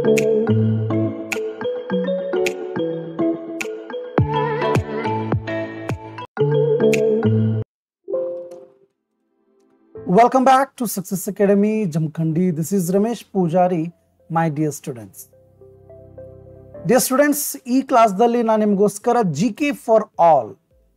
Welcome back to Success Academy Jamkhandi. This is Ramesh Pujari, my dear students. Dear students ಈ ಕ್ಲಾಸ್ದಲ್ಲಿ ನಾನು ನಿಮಗೋಸ್ಕರ G K for all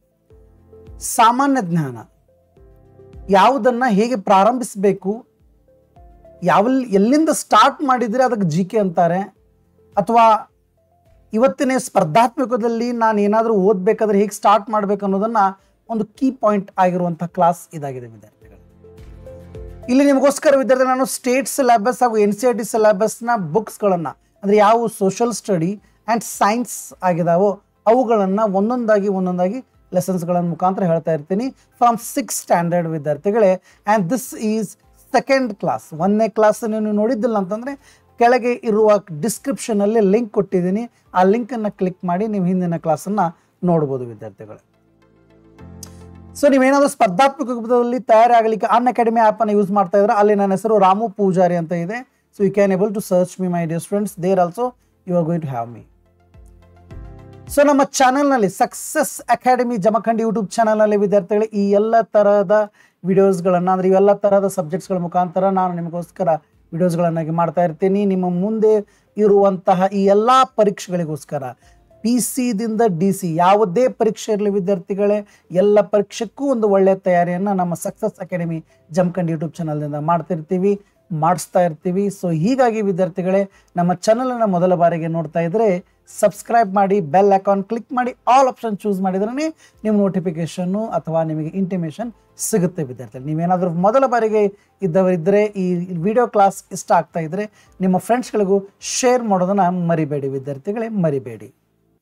ಸಾಮಾನ್ಯ ಜ್ಞಾನ ಯಾವುದನ್ನು ಹೇಗೆ ಪ್ರಾರಂಭಿಸಬೇಕು ಯಾವ ಎಲ್ಲಿಂದ ಸ್ಟಾರ್ಟ್ ಮಾಡಿದರೆ ಅದಕ್ಕೆ ಜಿ ಕೆ ಅಂತಾರೆ ಅಥವಾ ಇವತ್ತಿನ ಸ್ಪರ್ಧಾತ್ಮಕದಲ್ಲಿ ನಾನು ಏನಾದರೂ ಓದಬೇಕಾದ್ರೆ ಹೇಗೆ ಸ್ಟಾರ್ಟ್ ಮಾಡಬೇಕು ಅನ್ನೋದನ್ನು ಒಂದು ಕೀ ಪಾಯಿಂಟ್ ಆಗಿರುವಂಥ ಕ್ಲಾಸ್ ಇದಾಗಿದೆ ವಿದ್ಯಾರ್ಥಿಗಳು ಇಲ್ಲಿ ನಿಮಗೋಸ್ಕರ ವಿದ್ಯಾರ್ಥಿ ನಾನು ಸ್ಟೇಟ್ ಸಿಲೆಬಸ್ ಹಾಗೂ ಎನ್ ಸಿ ಆರ್ ಟಿ ಸಿಲೆಬಸ್ನ ಬುಕ್ಸ್ಗಳನ್ನು ಅಂದರೆ ಯಾವ ಸೋಷಲ್ ಸ್ಟಡಿ ಆ್ಯಂಡ್ ಸೈನ್ಸ್ ಆಗಿದಾವೋ ಅವುಗಳನ್ನು ಒಂದೊಂದಾಗಿ ಒಂದೊಂದಾಗಿ ಲೆಸನ್ಸ್ಗಳ ಮುಖಾಂತರ ಹೇಳ್ತಾ ಇರ್ತೀನಿ ಫ್ರಮ್ ಸಿಕ್ಸ್ ಸ್ಟ್ಯಾಂಡರ್ಡ್ ವಿದ್ಯಾರ್ಥಿಗಳೇ and this is second class ಒಂದನೇ ಕ್ಲಾಸ್ ನೀವು ನೋಡಿದ್ದಿಲ್ಲ ಅಂತಂದರೆ ಕೆಳಗೆ ಇರುವ ಡಿಸ್ಕ್ರಿಪ್ಷನಲ್ಲಿ ಲಿಂಕ್ ಕೊಟ್ಟಿದ್ದೀನಿ ಆ ಲಿಂಕನ್ನು ಕ್ಲಿಕ್ ಮಾಡಿ ನೀವು ಹಿಂದಿನ ಕ್ಲಾಸನ್ನು ನೋಡ್ಬೋದು ವಿದ್ಯಾರ್ಥಿಗಳು ಸೊ ನೀವೇನಾದರೂ ಸ್ಪರ್ಧಾತ್ಮಕ ರೂಪದಲ್ಲಿ ತಯಾರಾಗಲಿಕ್ಕೆ ಅನ್ ಅಕಾಡೆಮಿ ಆ್ಯಪನ್ನು ಯೂಸ್ ಮಾಡ್ತಾ ಇದ್ರೆ ಅಲ್ಲಿ ನನ್ನ ಹೆಸರು ರಾಮು ಪೂಜಾರಿ ಅಂತ ಇದೆ so you can able to search me my dear students there also you are going to have me so ನಮ್ಮ ಚಾನಲ್ನಲ್ಲಿ ಸಕ್ಸಸ್ ಅಕಾಡೆಮಿ ಜಮಖಂಡಿ ಯೂಟ್ಯೂಬ್ ಚಾನಲ್ನಲ್ಲಿ ವಿದ್ಯಾರ್ಥಿಗಳು ಈ ಎಲ್ಲ ತರಹದ ವಿಡಿಯೋಸ್ಗಳನ್ನು ಅಂದರೆ ಇವೆಲ್ಲ ತರಹದ ಸಬ್ಜೆಕ್ಟ್ಸ್ಗಳ ಮುಖಾಂತರ ನಾನು ನಿಮಗೋಸ್ಕರ ವಿಡಿಯೋಸ್ಗಳನ್ನಾಗಿ ಮಾಡ್ತಾ ಇರ್ತೀನಿ ನಿಮ್ಮ ಮುಂದೆ ಇರುವಂತಹ ಈ ಎಲ್ಲ ಪರೀಕ್ಷೆಗಳಿಗೋಸ್ಕರ ಪಿ ಸಿದಿಂದ ಡಿ ಸಿ ಯಾವುದೇ ಪರೀಕ್ಷೆ ಇರಲಿ ವಿದ್ಯಾರ್ಥಿಗಳೇ ಎಲ್ಲ ಪರೀಕ್ಷೆಕ್ಕೂ ಒಂದು ಒಳ್ಳೆಯ ತಯಾರಿಯನ್ನು ನಮ್ಮ ಸಕ್ಸಸ್ ಅಕಾಡೆಮಿ ಜಮಖಂಡಿ ಯೂಟ್ಯೂಬ್ ಚಾನಲ್ನಿಂದ ಮಾಡ್ತಿರ್ತೀವಿ ಮಾಡಿಸ್ತಾ ಇರ್ತೀವಿ ಸೊ ಹೀಗಾಗಿ ವಿದ್ಯಾರ್ಥಿಗಳೇ ನಮ್ಮ ಚಾನಲನ್ನು ಮೊದಲ ಬಾರಿಗೆ ನೋಡ್ತಾ ಇದ್ದರೆ ಸಬ್ಸ್ಕ್ರೈಬ್ ಮಾಡಿ ಬೆಲ್ ಅಕೌಂಟ್ ಕ್ಲಿಕ್ ಮಾಡಿ ಆಲ್ ಆಪ್ಷನ್ ಚೂಸ್ ಮಾಡಿದ್ರೆ ನಿಮ್ಮ ನೋಟಿಫಿಕೇಶನ್ನು ಅಥವಾ ನಿಮಗೆ ಇಂಟಿಮೇಷನ್ ಸಿಗುತ್ತೆ ವಿದ್ಯಾರ್ಥಿ ನೀವೇನಾದರೂ ಮೊದಲ ಬಾರಿಗೆ ಇದ್ದವರಿದ್ದರೆ ಈ ವಿಡಿಯೋ ಕ್ಲಾಸ್ ಇಷ್ಟ ಆಗ್ತಾ ಇದ್ದರೆ ನಿಮ್ಮ ಫ್ರೆಂಡ್ಸ್ಗಳಿಗೂ ಶೇರ್ ಮಾಡೋದನ್ನು ಮರಿಬೇಡಿ ವಿದ್ಯಾರ್ಥಿಗಳೇ ಮರಿಬೇಡಿ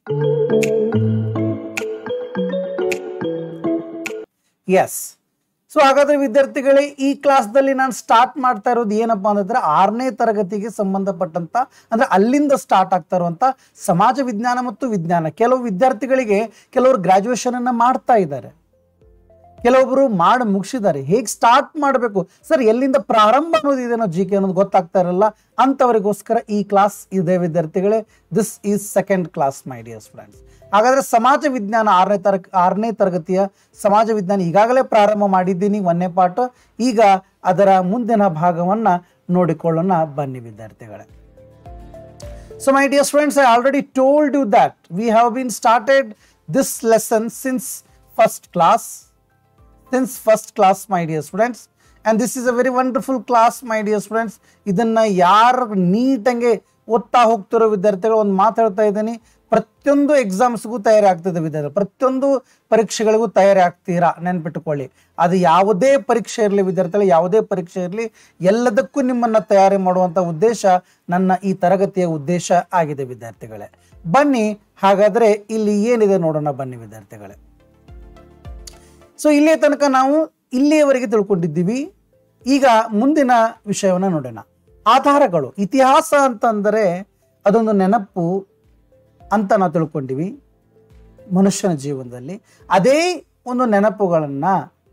ಎಸ್ ಸೊ ಹಾಗಾದ್ರೆ ವಿದ್ಯಾರ್ಥಿಗಳೇ ಈ ಕ್ಲಾಸ್ದಲ್ಲಿ ನಾನು ಸ್ಟಾರ್ಟ್ ಮಾಡ್ತಾ ಇರೋದು ಏನಪ್ಪಾ ಅಂತಂದ್ರೆ ಆರನೇ ತರಗತಿಗೆ ಸಂಬಂಧಪಟ್ಟಂತ ಅಂದ್ರೆ ಅಲ್ಲಿಂದ ಸ್ಟಾರ್ಟ್ ಆಗ್ತಾ ಇರುವಂತ ಸಮಾಜ ವಿಜ್ಞಾನ ಮತ್ತು ವಿಜ್ಞಾನ ಕೆಲವು ವಿದ್ಯಾರ್ಥಿಗಳಿಗೆ ಕೆಲವರು ಗ್ರಾಜುಯೇಷನ್ ಅನ್ನ ಮಾಡ್ತಾ ಇದ್ದಾರೆ ಕೆಲವೊಬ್ಬರು ಮಾಡಿ ಮುಗಿಸಿದ್ದಾರೆ ಹೇಗೆ ಸ್ಟಾರ್ಟ್ ಮಾಡಬೇಕು ಸರ್ ಎಲ್ಲಿಂದ ಪ್ರಾರಂಭ ಅನ್ನೋದು ಇದೇನೋ ಜಿ ಕೆ ಅನ್ನೋದು ಗೊತ್ತಾಗ್ತಾ ಇರಲ್ಲ ಅಂಥವರಿಗೋಸ್ಕರ ಈ ಕ್ಲಾಸ್ ಇದೆ ವಿದ್ಯಾರ್ಥಿಗಳೇ this is second class my dear friends ಹಾಗಾದರೆ ಸಮಾಜ ವಿಜ್ಞಾನ ಆರನೇ ತರ ಆರನೇ ತರಗತಿಯ ಸಮಾಜ ವಿಜ್ಞಾನ ಈಗಾಗಲೇ ಪ್ರಾರಂಭ ಮಾಡಿದ್ದೀನಿ ಒಂದನೇ ಪಾಠ ಈಗ ಅದರ ಮುಂದಿನ ಭಾಗವನ್ನು ನೋಡಿಕೊಳ್ಳೋಣ ಬನ್ನಿ ವಿದ್ಯಾರ್ಥಿಗಳೇ so my dear friends I already told you that we have been started this lesson since first class since first class my dear students and this is a very wonderful class my dear students ಇದನ್ನು ಯಾರು ನೀಟಂಗೆ ಓದ್ತಾ ಹೋಗ್ತಿರೋ ವಿದ್ಯಾರ್ಥಿಗಳು ಒಂದು ಮಾತು ಹೇಳ್ತಾ ಇದ್ದೀನಿ ಪ್ರತಿಯೊಂದು ಎಕ್ಸಾಮ್ಸ್ಗೂ ತಯಾರಿ ಆಗ್ತದೆ ವಿದ್ಯಾರ್ಥಿ ಪ್ರತಿಯೊಂದು ಪರೀಕ್ಷೆಗಳಿಗೂ ತಯಾರಿ ಆಗ್ತೀರಾ ನೆನ್ಪಿಟ್ಟುಕೊಳ್ಳಿ ಅದು ಯಾವುದೇ ಪರೀಕ್ಷೆ ಇರಲಿ ವಿದ್ಯಾರ್ಥಿಗಳು ಯಾವುದೇ ಪರೀಕ್ಷೆ ಇರಲಿ ಎಲ್ಲದಕ್ಕೂ ನಿಮ್ಮನ್ನು ತಯಾರಿ ಮಾಡುವಂಥ ಉದ್ದೇಶ ನನ್ನ ಈ ತರಗತಿಯ ಉದ್ದೇಶ ಆಗಿದೆ ವಿದ್ಯಾರ್ಥಿಗಳೇ ಬನ್ನಿ ಹಾಗಾದರೆ ಇಲ್ಲಿ ಏನಿದೆ ನೋಡೋಣ ಬನ್ನಿ ವಿದ್ಯಾರ್ಥಿಗಳೇ ಸೊ ಇಲ್ಲಿಯ ತನಕ ನಾವು ಇಲ್ಲಿಯವರೆಗೆ ತಿಳ್ಕೊಂಡಿದ್ದೀವಿ ಈಗ ಮುಂದಿನ ವಿಷಯವನ್ನು ನೋಡೋಣ ಆಧಾರಗಳು ಇತಿಹಾಸ ಅಂತಂದರೆ ಅದೊಂದು ನೆನಪು ಅಂತ ನಾವು ತಿಳ್ಕೊಂಡಿವಿ ಮನುಷ್ಯನ ಜೀವನದಲ್ಲಿ ಅದೇ ಒಂದು ನೆನಪುಗಳನ್ನು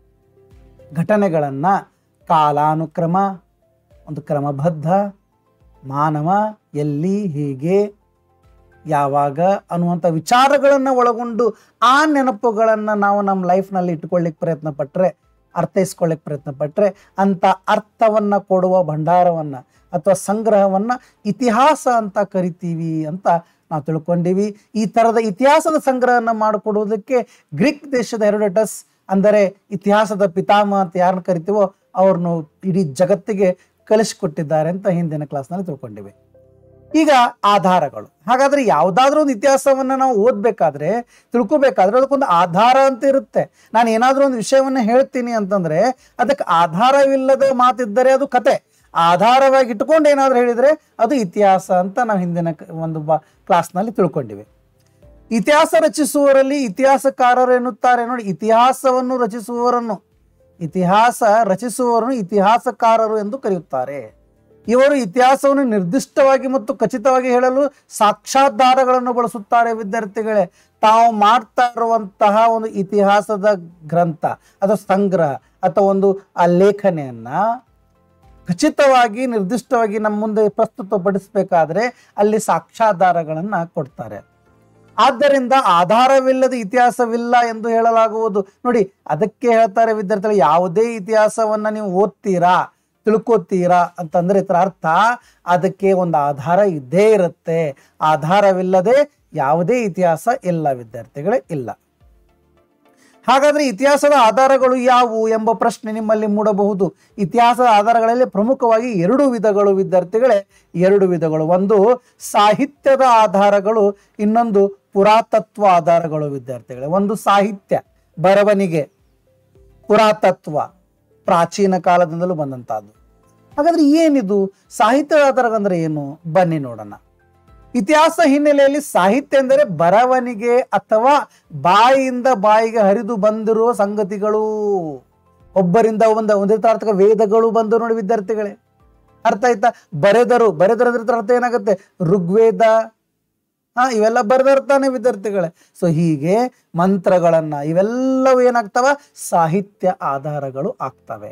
ಘಟನೆಗಳನ್ನು ಕಾಲಾನುಕ್ರಮ ಒಂದು ಕ್ರಮಬದ್ಧ ಮಾನವ ಎಲ್ಲಿ ಹೀಗೆ ಯಾವಾಗ ಅನ್ನುವಂಥ ವಿಚಾರಗಳನ್ನು ಒಳಗೊಂಡು ಆ ನೆನಪುಗಳನ್ನು ನಾವು ನಮ್ಮ ಲೈಫ್ನಲ್ಲಿ ಇಟ್ಕೊಳ್ಳಿಕ್ಕೆ ಪ್ರಯತ್ನ ಪಟ್ಟರೆ ಅರ್ಥೈಸ್ಕೊಳ್ಳಿಕ್ಕೆ ಪ್ರಯತ್ನ ಪಟ್ಟರೆ ಅಂಥ ಅರ್ಥವನ್ನು ಕೊಡುವ ಭಂಡಾರವನ್ನು ಅಥವಾ ಸಂಗ್ರಹವನ್ನು ಇತಿಹಾಸ ಅಂತ ಕರಿತೀವಿ ಅಂತ ನಾವು ತಿಳ್ಕೊಂಡಿವಿ ಈ ಥರದ ಇತಿಹಾಸದ ಸಂಗ್ರಹನ ಮಾಡಿಕೊಡುವುದಕ್ಕೆ ಗ್ರೀಕ್ ದೇಶದ ಹೆರೋಡಟಸ್ ಅಂದರೆ ಇತಿಹಾಸದ ಪಿತಾಮಹ ಅಂತ ಯಾರನ್ನ ಕರಿತೀವೋ ಅವ್ರನ್ನು ಇಡೀ ಜಗತ್ತಿಗೆ ಕಲಿಸಿಕೊಟ್ಟಿದ್ದಾರೆ ಅಂತ ಹಿಂದಿನ ಕ್ಲಾಸ್ನಲ್ಲಿ ತಿಳ್ಕೊಂಡಿವಿ ಈಗ ಆಧಾರಗಳು ಹಾಗಾದ್ರೆ ಯಾವುದಾದ್ರೂ ಒಂದು ಇತಿಹಾಸವನ್ನು ನಾವು ಓದಬೇಕಾದ್ರೆ ತಿಳ್ಕೊಬೇಕಾದ್ರೆ ಅದಕ್ಕೊಂದು ಆಧಾರ ಅಂತ ಇರುತ್ತೆ ನಾನು ಏನಾದರೂ ಒಂದು ವಿಷಯವನ್ನು ಹೇಳ್ತೀನಿ ಅಂತಂದ್ರೆ ಅದಕ್ಕೆ ಆಧಾರವಿಲ್ಲದ ಮಾತಿದ್ದರೆ ಅದು ಕತೆ ಆಧಾರವಾಗಿ ಇಟ್ಕೊಂಡು ಏನಾದರೂ ಹೇಳಿದರೆ ಅದು ಇತಿಹಾಸ ಅಂತ ನಾವು ಹಿಂದಿನ ಕ- ಒಂದು ಬಾ ಕ್ಲಾಸ್ನಲ್ಲಿ ತಿಳ್ಕೊಂಡಿವಿ ಇತಿಹಾಸ ರಚಿಸುವವರಲ್ಲಿ ಇತಿಹಾಸಕಾರರು ಎನ್ನುತ್ತಾರೆ ನೋಡಿ ಇತಿಹಾಸವನ್ನು ರಚಿಸುವವರನ್ನು ಇತಿಹಾಸ ರಚಿಸುವವರನ್ನು ಇತಿಹಾಸಕಾರರು ಎಂದು ಕರೆಯುತ್ತಾರೆ ಇವರು ಇತಿಹಾಸವನ್ನು ನಿರ್ದಿಷ್ಟವಾಗಿ ಮತ್ತು ಖಚಿತವಾಗಿ ಹೇಳಲು ಸಾಕ್ಷಾಧಾರಗಳನ್ನು ಬಳಸುತ್ತಾರೆ ವಿದ್ಯಾರ್ಥಿಗಳೇ ತಾವು ಮಾಡ್ತಾ ಇರುವಂತಹ ಒಂದು ಇತಿಹಾಸದ ಗ್ರಂಥ ಅಥವಾ ಸಂಗ್ರಹ ಅಥವಾ ಒಂದು ಆ ಲೇಖನೆಯನ್ನ ಖಚಿತವಾಗಿ ನಿರ್ದಿಷ್ಟವಾಗಿ ನಮ್ಮ ಮುಂದೆ ಪ್ರಸ್ತುತಪಡಿಸಬೇಕಾದ್ರೆ ಅಲ್ಲಿ ಸಾಕ್ಷ್ಯಾಧಾರಗಳನ್ನ ಕೊಡ್ತಾರೆ ಆದ್ದರಿಂದ ಆಧಾರವಿಲ್ಲದ ಇತಿಹಾಸವಿಲ್ಲ ಎಂದು ಹೇಳಲಾಗುವುದು ನೋಡಿ ಅದಕ್ಕೆ ಹೇಳ್ತಾರೆ ವಿದ್ಯಾರ್ಥಿಗಳು ಯಾವುದೇ ಇತಿಹಾಸವನ್ನ ನೀವು ಓದ್ತೀರಾ ತಿಳ್ಕೊತೀರಾ ಅಂತಂದ್ರೆ ಇದರ ಅರ್ಥ ಅದಕ್ಕೆ ಒಂದು ಆಧಾರ ಇದ್ದೇ ಇರುತ್ತೆ ಆಧಾರವಿಲ್ಲದೆ ಯಾವುದೇ ಇತಿಹಾಸ ಇಲ್ಲ ವಿದ್ಯಾರ್ಥಿಗಳೇ ಇಲ್ಲ ಹಾಗಾದ್ರೆ ಇತಿಹಾಸದ ಆಧಾರಗಳು ಯಾವುವು ಎಂಬ ಪ್ರಶ್ನೆ ನಿಮ್ಮಲ್ಲಿ ಮೂಡಬಹುದು ಇತಿಹಾಸದ ಆಧಾರಗಳಲ್ಲಿ ಪ್ರಮುಖವಾಗಿ ಎರಡು ವಿಧಗಳು ವಿದ್ಯಾರ್ಥಿಗಳೇ ಎರಡು ವಿಧಗಳು ಒಂದು ಸಾಹಿತ್ಯದ ಆಧಾರಗಳು ಇನ್ನೊಂದು ಪುರಾತತ್ವ ಆಧಾರಗಳು ವಿದ್ಯಾರ್ಥಿಗಳೇ ಒಂದು ಸಾಹಿತ್ಯ ಬರವಣಿಗೆ ಪುರಾತತ್ವ ಪ್ರಾಚೀನ ಕಾಲದಿಂದಲೂ ಬಂದಂತಹದ್ದು ಹಾಗಾದ್ರೆ ಏನಿದು ಸಾಹಿತ್ಯದ ಆಧಾರಗಂದ್ರೆ ಏನು ಬನ್ನಿ ನೋಡೋಣ ಇತಿಹಾಸ ಹಿನ್ನೆಲೆಯಲ್ಲಿ ಸಾಹಿತ್ಯ ಎಂದರೆ ಬರವಣಿಗೆ ಅಥವಾ ಬಾಯಿಯಿಂದ ಬಾಯಿಗೆ ಹರಿದು ಬಂದಿರುವ ಸಂಗತಿಗಳು ಒಬ್ಬರಿಂದ ಒಂದ ಒಂದಿತಾರ್ಥಕ ವೇದಗಳು ಬಂದು ನೋಡಿ ವಿದ್ಯಾರ್ಥಿಗಳೇ ಅರ್ಥ ಆಯ್ತಾ ಬರೆದರು ಬರೆದರು ಅಂದ್ರೆ ಅರ್ಥ ಏನಾಗುತ್ತೆ ಋಗ್ವೇದ ಹಾ ಇವೆಲ್ಲ ಬರೆದಿರ್ತಾನೆ ವಿದ್ಯಾರ್ಥಿಗಳೇ ಸೊ ಹೀಗೆ ಮಂತ್ರಗಳನ್ನ ಇವೆಲ್ಲವೂ ಏನಾಗ್ತವ ಸಾಹಿತ್ಯ ಆಧಾರಗಳು ಆಗ್ತವೆ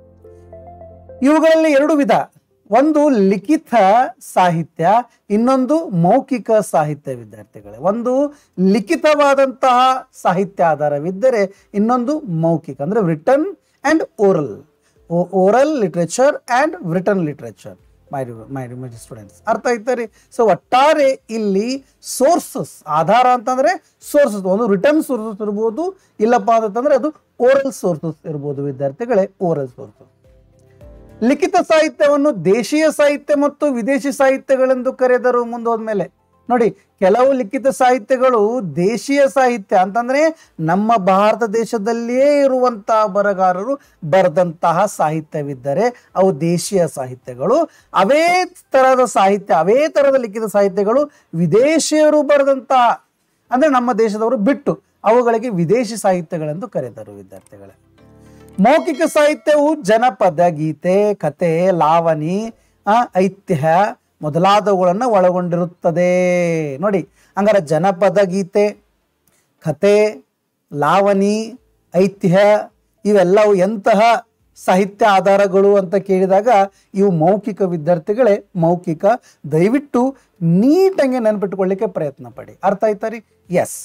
ಇವುಗಳಲ್ಲಿ ಎರಡು ವಿಧ ಒಂದು ಲಿಖಿತ ಸಾಹಿತ್ಯ ಇನ್ನೊಂದು ಮೌಖಿಕ ಸಾಹಿತ್ಯ ವಿದ್ಯಾರ್ಥಿಗಳೇ ಒಂದು ಲಿಖಿತವಾದಂತಹ ಸಾಹಿತ್ಯ ಆಧಾರವಿದ್ದರೆ ಇನ್ನೊಂದು ಮೌಖಿಕ ಅಂದ್ರೆ written and oral oral literature and written literature my my my students ಅರ್ಥ ಆಯ್ತಾ ರೀ ಸೊ ಒಟ್ಟಾರೆ ಇಲ್ಲಿ ಸೋರ್ಸಸ್ ಆಧಾರ ಅಂತಂದ್ರೆ ಸೋರ್ಸಸ್ ಒಂದು ರಿಟರ್ನ್ ಸೋರ್ಸಸ್ ಇರ್ಬೋದು ಇಲ್ಲಪ್ಪ ಅಂತಂದ್ರೆ ಅದು ಓರಲ್ ಸೋರ್ಸಸ್ ಇರ್ಬೋದು ವಿದ್ಯಾರ್ಥಿಗಳೇ ಓರಲ್ ಸೋರ್ಸಸ್ ಲಿಖಿತ ಸಾಹಿತ್ಯವನ್ನು ದೇಶೀಯ ಸಾಹಿತ್ಯ ಮತ್ತು ವಿದೇಶಿ ಸಾಹಿತ್ಯಗಳೆಂದು ಕರೆದರು ಮುಂದೋದ್ಮೇಲೆ ನೋಡಿ ಕೆಲವು ಲಿಖಿತ ಸಾಹಿತ್ಯಗಳು ದೇಶೀಯ ಸಾಹಿತ್ಯ ಅಂತಂದ್ರೆ ನಮ್ಮ ಭಾರತ ದೇಶದಲ್ಲಿಯೇ ಇರುವಂತಹ ಬರಗಾರರು ಬರೆದಂತಹ ಸಾಹಿತ್ಯವಿದ್ದರೆ ಅವು ದೇಶೀಯ ಸಾಹಿತ್ಯಗಳು ಅವೇ ತರಹದ ಸಾಹಿತ್ಯ ಅವೇ ತರಹದ ಲಿಖಿತ ಸಾಹಿತ್ಯಗಳು ವಿದೇಶಿಯರು ಬರೆದಂತಹ ಅಂದ್ರೆ ನಮ್ಮ ದೇಶದವರು ಬಿಟ್ಟು ಅವುಗಳಿಗೆ ವಿದೇಶಿ ಸಾಹಿತ್ಯಗಳೆಂದು ಕರೆದರು ವಿದ್ಯಾರ್ಥಿಗಳೇ ಮೌಖಿಕ ಸಾಹಿತ್ಯವು ಜನಪದ ಗೀತೆ ಕತೆ ಲಾವಣಿ ಆ, ಐತಿಹ್ಯ ಮೊದಲಾದವುಗಳನ್ನು ಒಳಗೊಂಡಿರುತ್ತದೆ ನೋಡಿ ಹಂಗಾರೆ ಜನಪದ ಗೀತೆ ಕತೆ ಲಾವಣಿ ಐತಿಹ್ಯ ಇವೆಲ್ಲವು ಎಂತಹ ಸಾಹಿತ್ಯ ಆಧಾರಗಳು ಅಂತ ಕೇಳಿದಾಗ ಇವು ಮೌಖಿಕ ವಿದ್ಯಾರ್ಥಿಗಳೇ ಮೌಖಿಕ ದಯವಿಟ್ಟು ನೀಟಾಗಿ ನೆನಪಿಟ್ಟುಕೊಳ್ಳಿಕ್ಕೆ ಪ್ರಯತ್ನ ಪಡಿ ಅರ್ಥ ಆಯ್ತಾ ರೀ ಎಸ್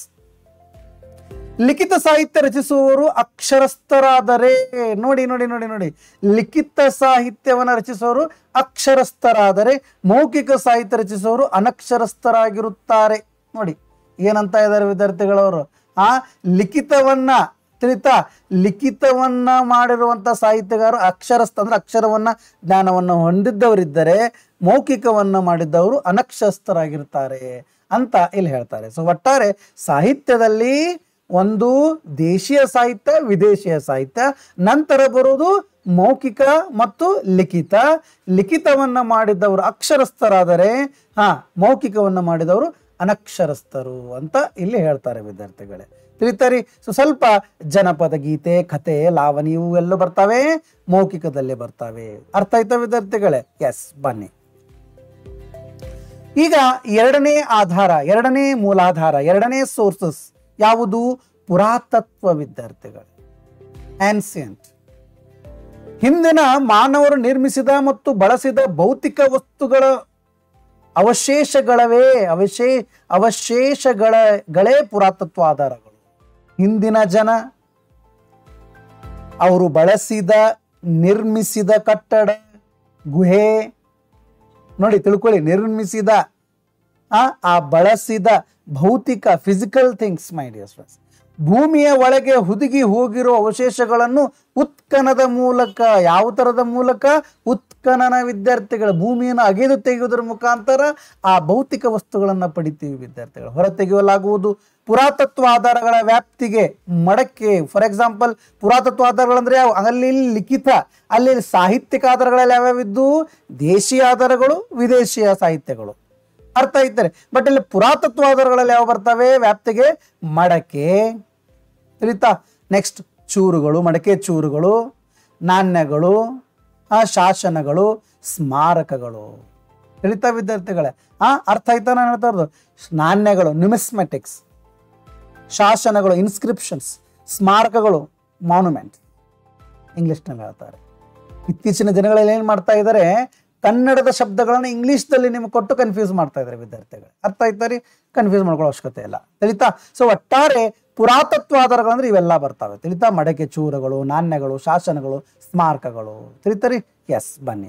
ಲಿಖಿತ ಸಾಹಿತ್ಯ ರಚಿಸುವವರು ಅಕ್ಷರಸ್ಥರಾದರೆ ನೋಡಿ ನೋಡಿ ನೋಡಿ ನೋಡಿ ಲಿಖಿತ ಸಾಹಿತ್ಯವನ್ನು ರಚಿಸುವವರು ಅಕ್ಷರಸ್ಥರಾದರೆ ಮೌಖಿಕ ಸಾಹಿತ್ಯ ರಚಿಸುವವರು ಅನಕ್ಷರಸ್ಥರಾಗಿರುತ್ತಾರೆ ನೋಡಿ ಏನಂತ ಇದ್ದಾರೆ ವಿದ್ಯಾರ್ಥಿಗಳವರು ಆ ಲಿಖಿತವನ್ನ ತಿಳಿತಾ ಲಿಖಿತವನ್ನ ಮಾಡಿರುವಂತ ಸಾಹಿತ್ಯಗಾರರು ಅಕ್ಷರಸ್ಥ ಅಂದ್ರೆ ಅಕ್ಷರವನ್ನ ಜ್ಞಾನವನ್ನು ಹೊಂದಿದ್ದವರಿದ್ದರೆ ಮೌಖಿಕವನ್ನ ಮಾಡಿದ್ದವರು ಅನಕ್ಷರಸ್ಥರಾಗಿರ್ತಾರೆ ಅಂತ ಇಲ್ಲಿ ಹೇಳ್ತಾರೆ ಸೊ ಒಟ್ಟಾರೆ ಸಾಹಿತ್ಯದಲ್ಲಿ ಒಂದು ದೇಶೀಯ ಸಾಹಿತ್ಯ ವಿದೇಶಿಯ ಸಾಹಿತ್ಯ ನಂತರ ಬರುವುದು ಮೌಖಿಕ ಮತ್ತು ಲಿಖಿತ ಲಿಖಿತವನ್ನ ಮಾಡಿದವರು ಅಕ್ಷರಸ್ಥರಾದರೆ ಹಾ ಮೌಖಿಕವನ್ನ ಮಾಡಿದವರು ಅನಕ್ಷರಸ್ಥರು ಅಂತ ಇಲ್ಲಿ ಹೇಳ್ತಾರೆ ವಿದ್ಯಾರ್ಥಿಗಳೇ ತಿಳಿತಾರಿ ಸೊ ಸ್ವಲ್ಪ ಜನಪದ ಗೀತೆ ಕತೆ ಲಾವಣಿ ಇವು ಎಲ್ಲ ಬರ್ತವೆ ಮೌಖಿಕದಲ್ಲೇ ಬರ್ತವೆ ಅರ್ಥ ಆಯ್ತಾ ವಿದ್ಯಾರ್ಥಿಗಳೇ ಎಸ್ ಬನ್ನಿ ಈಗ ಎರಡನೇ ಆಧಾರ ಎರಡನೇ ಮೂಲಾಧಾರ ಎರಡನೇ ಸೋರ್ಸಸ್ ಯಾವುದು ಪುರಾತತ್ವ ವಿದ್ಯಾರ್ಥಿಗಳು ಆನ್ಸಿಯಂಟ್ ಹಿಂದಿನ ಮಾನವರು ನಿರ್ಮಿಸಿದ ಮತ್ತು ಬಳಸಿದ ಭೌತಿಕ ವಸ್ತುಗಳ ಅವಶೇಷಗಳವೇ ಅವಶೇ ಅವಶೇಷಗಳ ಗಳೇ ಪುರಾತತ್ವ ಆಧಾರಗಳು ಹಿಂದಿನ ಜನ ಅವರು ಬಳಸಿದ ನಿರ್ಮಿಸಿದ ಕಟ್ಟಡ ಗುಹೆ ನೋಡಿ ತಿಳ್ಕೊಳ್ಳಿ ನಿರ್ಮಿಸಿದ ಆ ಆ ಬಳಸಿದ ಭೌತಿಕ physical things my dear friends ಭೂಮಿಯ ಒಳಗೆ ಹುದುಗಿ ಹೋಗಿರೋ ಅವಶೇಷಗಳನ್ನು ಉತ್ಖನದ ಮೂಲಕ ಯಾವ ಥರದ ಮೂಲಕ ಉತ್ಖನನ ವಿದ್ಯಾರ್ಥಿಗಳ ಭೂಮಿಯನ್ನು ಅಗೆದು ತೆಗೆಯುವುದರ ಮುಖಾಂತರ ಆ ಭೌತಿಕ ವಸ್ತುಗಳನ್ನು ಪಡಿತೀವಿ ವಿದ್ಯಾರ್ಥಿಗಳು ಹೊರ ತೆಗೆಯಲಾಗುವುದು ಪುರಾತತ್ವ ಆಧಾರಗಳ ವ್ಯಾಪ್ತಿಗೆ ಮಡಕ್ಕೆ ಫಾರ್ ಎಕ್ಸಾಂಪಲ್ ಪುರಾತತ್ವ ಆಧಾರಗಳಂದ್ರೆ ಯಾವ ಅಲ್ಲಿ ಇಲ್ಲಿ ಲಿಖಿತ ಅಲ್ಲಿ ಸಾಹಿತ್ಯಿಕ ಆಧಾರಗಳಲ್ಲಿ ಯಾವ್ಯಾವಿದ್ದು ದೇಶೀಯ ಆಧಾರಗಳು ವಿದೇಶಿಯ ಸಾಹಿತ್ಯಗಳು ಅರ್ಥ ಐತಾರೆ ಬಟ್ ಇಲ್ಲಿ ಪುರಾತತ್ವ ಆಧಾರಗಳಲ್ಲಿ ಯಾವ ಬರ್ತವೆ ವ್ಯಾಪ್ತಿಗೆ ಮಡಕೆ ತಿಳಿತಾ ನೆಕ್ಸ್ಟ್ ಚೂರುಗಳು ಮಡಕೆ ಚೂರುಗಳು ನಾಣ್ಯಗಳು ಆ ಶಾಸನಗಳು ಸ್ಮಾರಕಗಳು ತಿಳಿತಾ ವಿದ್ಯಾರ್ಥಿಗಳೇ ಆ ಅರ್ಥ ಆಯ್ತಾ ನಾನು ಹೇಳ್ತಾ ಇರೋದು ನಾಣ್ಯಗಳು ನ್ಯೂಮಿಸ್ಮೆಟಿಕ್ಸ್ ಶಾಸನಗಳು ಇನ್ಸ್ಕ್ರಿಪ್ಷನ್ಸ್ ಸ್ಮಾರಕಗಳು ಮಾನ್ಯುಮೆಂಟ್ ಇಂಗ್ಲಿಷ್ನಲ್ಲಿ ಹೇಳ್ತಾರೆ ಇತ್ತೀಚಿನ ದಿನಗಳಲ್ಲಿ ಏನ್ ಮಾಡ್ತಾ ಇದ್ದಾರೆ ಕನ್ನಡದ ಶಬ್ದಗಳನ್ನ ಇಂಗ್ಲಿಷ್ದಲ್ಲಿ ನಿಮ್ಗೆ ಕೊಟ್ಟು ಕನ್ಫ್ಯೂಸ್ ಮಾಡ್ತಾ ಇದ್ದಾರೆ ವಿದ್ಯಾರ್ಥಿಗಳು ಅರ್ಥ ಆಯ್ತಾ ರೀ ಕನ್ಫ್ಯೂಸ್ ಮಾಡ್ಕೊಳ್ಳೋ ಅವಶ್ಯಕತೆ ಇಲ್ಲ ತಿಳಿತಾ ಸೊ ಒಟ್ಟಾರೆ ಪುರಾತತ್ವ ಆಧಾರಗಳಂದ್ರೆ ಇವೆಲ್ಲ ಬರ್ತಾವೆ ತಿಳಿತಾ ಮಡಕೆ ಚೂರುಗಳು ನಾಣ್ಯಗಳು ಶಾಸನಗಳು ಸ್ಮಾರಕಗಳು ತಿಳಿತಾರಿ ಎಸ್ ಬನ್ನಿ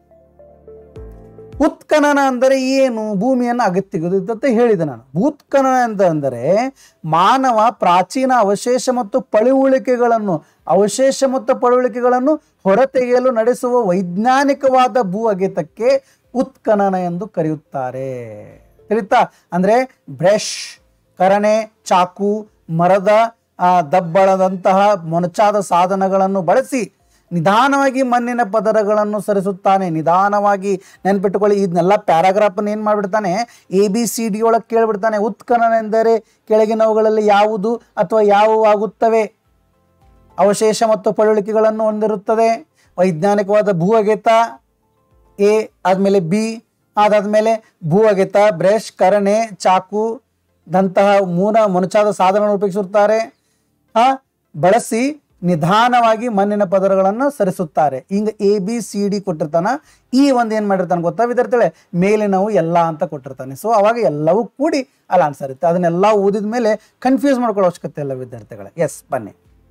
ಉತ್ಖನನ ಅಂದರೆ ಏನು ಭೂಮಿಯನ್ನು ಅಗತ್ಯಗಳು ಅಂತ ಹೇಳಿದೆ ನಾನು ಭೂತ್ಖನನ ಅಂತ ಅಂದರೆ ಮಾನವ ಪ್ರಾಚೀನ ಅವಶೇಷ ಮತ್ತು ಪಳುವಳಿಕೆಗಳನ್ನು ಅವಶೇಷ ಮತ್ತು ಪಳುವಳಿಕೆಗಳನ್ನು ಹೊರತೆಗೆಯಲು ನಡೆಸುವ ವೈಜ್ಞಾನಿಕವಾದ ಭೂ ಅಗೆತಕ್ಕೆ ಉತ್ಖನನ ಎಂದು ಕರೆಯುತ್ತಾರೆ ತಿಳಿತಾ ಅಂದ್ರೆ ಬ್ರಷ್ ಕರಣೆ ಚಾಕು ಮರದ ಆ, ದಬ್ಬಳದಂತಹ ಮೊನಚಾದ ಸಾಧನಗಳನ್ನು ಬಳಸಿ ನಿಧಾನವಾಗಿ ಮಣ್ಣಿನ ಪದರಗಳನ್ನು ಸರಿಸುತ್ತಾನೆ ನಿಧಾನವಾಗಿ ನೆನ್ಪಿಟ್ಟುಕೊಳ್ಳಿ ಇದನ್ನೆಲ್ಲ ಪ್ಯಾರಾಗ್ರಾಫನ್ನು ಏನು ಮಾಡಿಬಿಡ್ತಾನೆ ಎ ಬಿ ಸಿ ಡಿ ಒಳಗೆ ಕೇಳಿಬಿಡ್ತಾನೆ ಉತ್ಖನನ ಎಂದರೆ ಕೆಳಗಿನವುಗಳಲ್ಲಿ ಯಾವುದು ಅಥವಾ ಯಾವುವು ಆಗುತ್ತವೆ ಅವಶೇಷ ಮತ್ತು ಪಳುವಳಿಕೆಗಳನ್ನು ಹೊಂದಿರುತ್ತದೆ ವೈಜ್ಞಾನಿಕವಾದ ಭೂ ಅಗೆತ ಎ ಆದಮೇಲೆ ಬಿ ಅದಾದಮೇಲೆ ಭೂ ಅಗೆತ ಬ್ರಷ್ ಕರಣೆ ಚಾಕು ದಂತಹ ಮೂಲ ಮೊನಚಾದ ಸಾಧನಗಳನ್ನು ಉಪಯೋಗಿಸುತ್ತಾರೆ ಆ, ಬಳಸಿ ನಿಧಾನವಾಗಿ ಮಣ್ಣಿನ ಪದರಗಳನ್ನು ಸರಿಸುತ್ತಾರೆ ಹಿಂಗ ಎ ಬಿ ಸಿ ಡಿ ಕೊಟ್ಟಿರ್ತಾನ ಈ ಒಂದು ಏನು ಮಾಡಿರ್ತಾನೆ ಗೊತ್ತಾ ವಿದ್ಯಾರ್ಥಿಗಳೇ ಮೇಲಿನವು ಎಲ್ಲ ಅಂತ ಕೊಟ್ಟಿರ್ತಾನೆ ಸೊ ಅವಾಗ ಎಲ್ಲವೂ ಕೂಡಿ ಅಲ್ಲಿ ಆನ್ಸರ್ ಇರುತ್ತೆ ಅದನ್ನೆಲ್ಲ ಓದಿದ ಮೇಲೆ ಕನ್ಫ್ಯೂಸ್ ಮಾಡ್ಕೊಳ್ಳೋ ಅವಶ್ಯಕತೆ ಇಲ್ಲ ವಿದ್ಯಾರ್ಥಿಗಳೇ ಎಸ್ ಬನ್ನಿ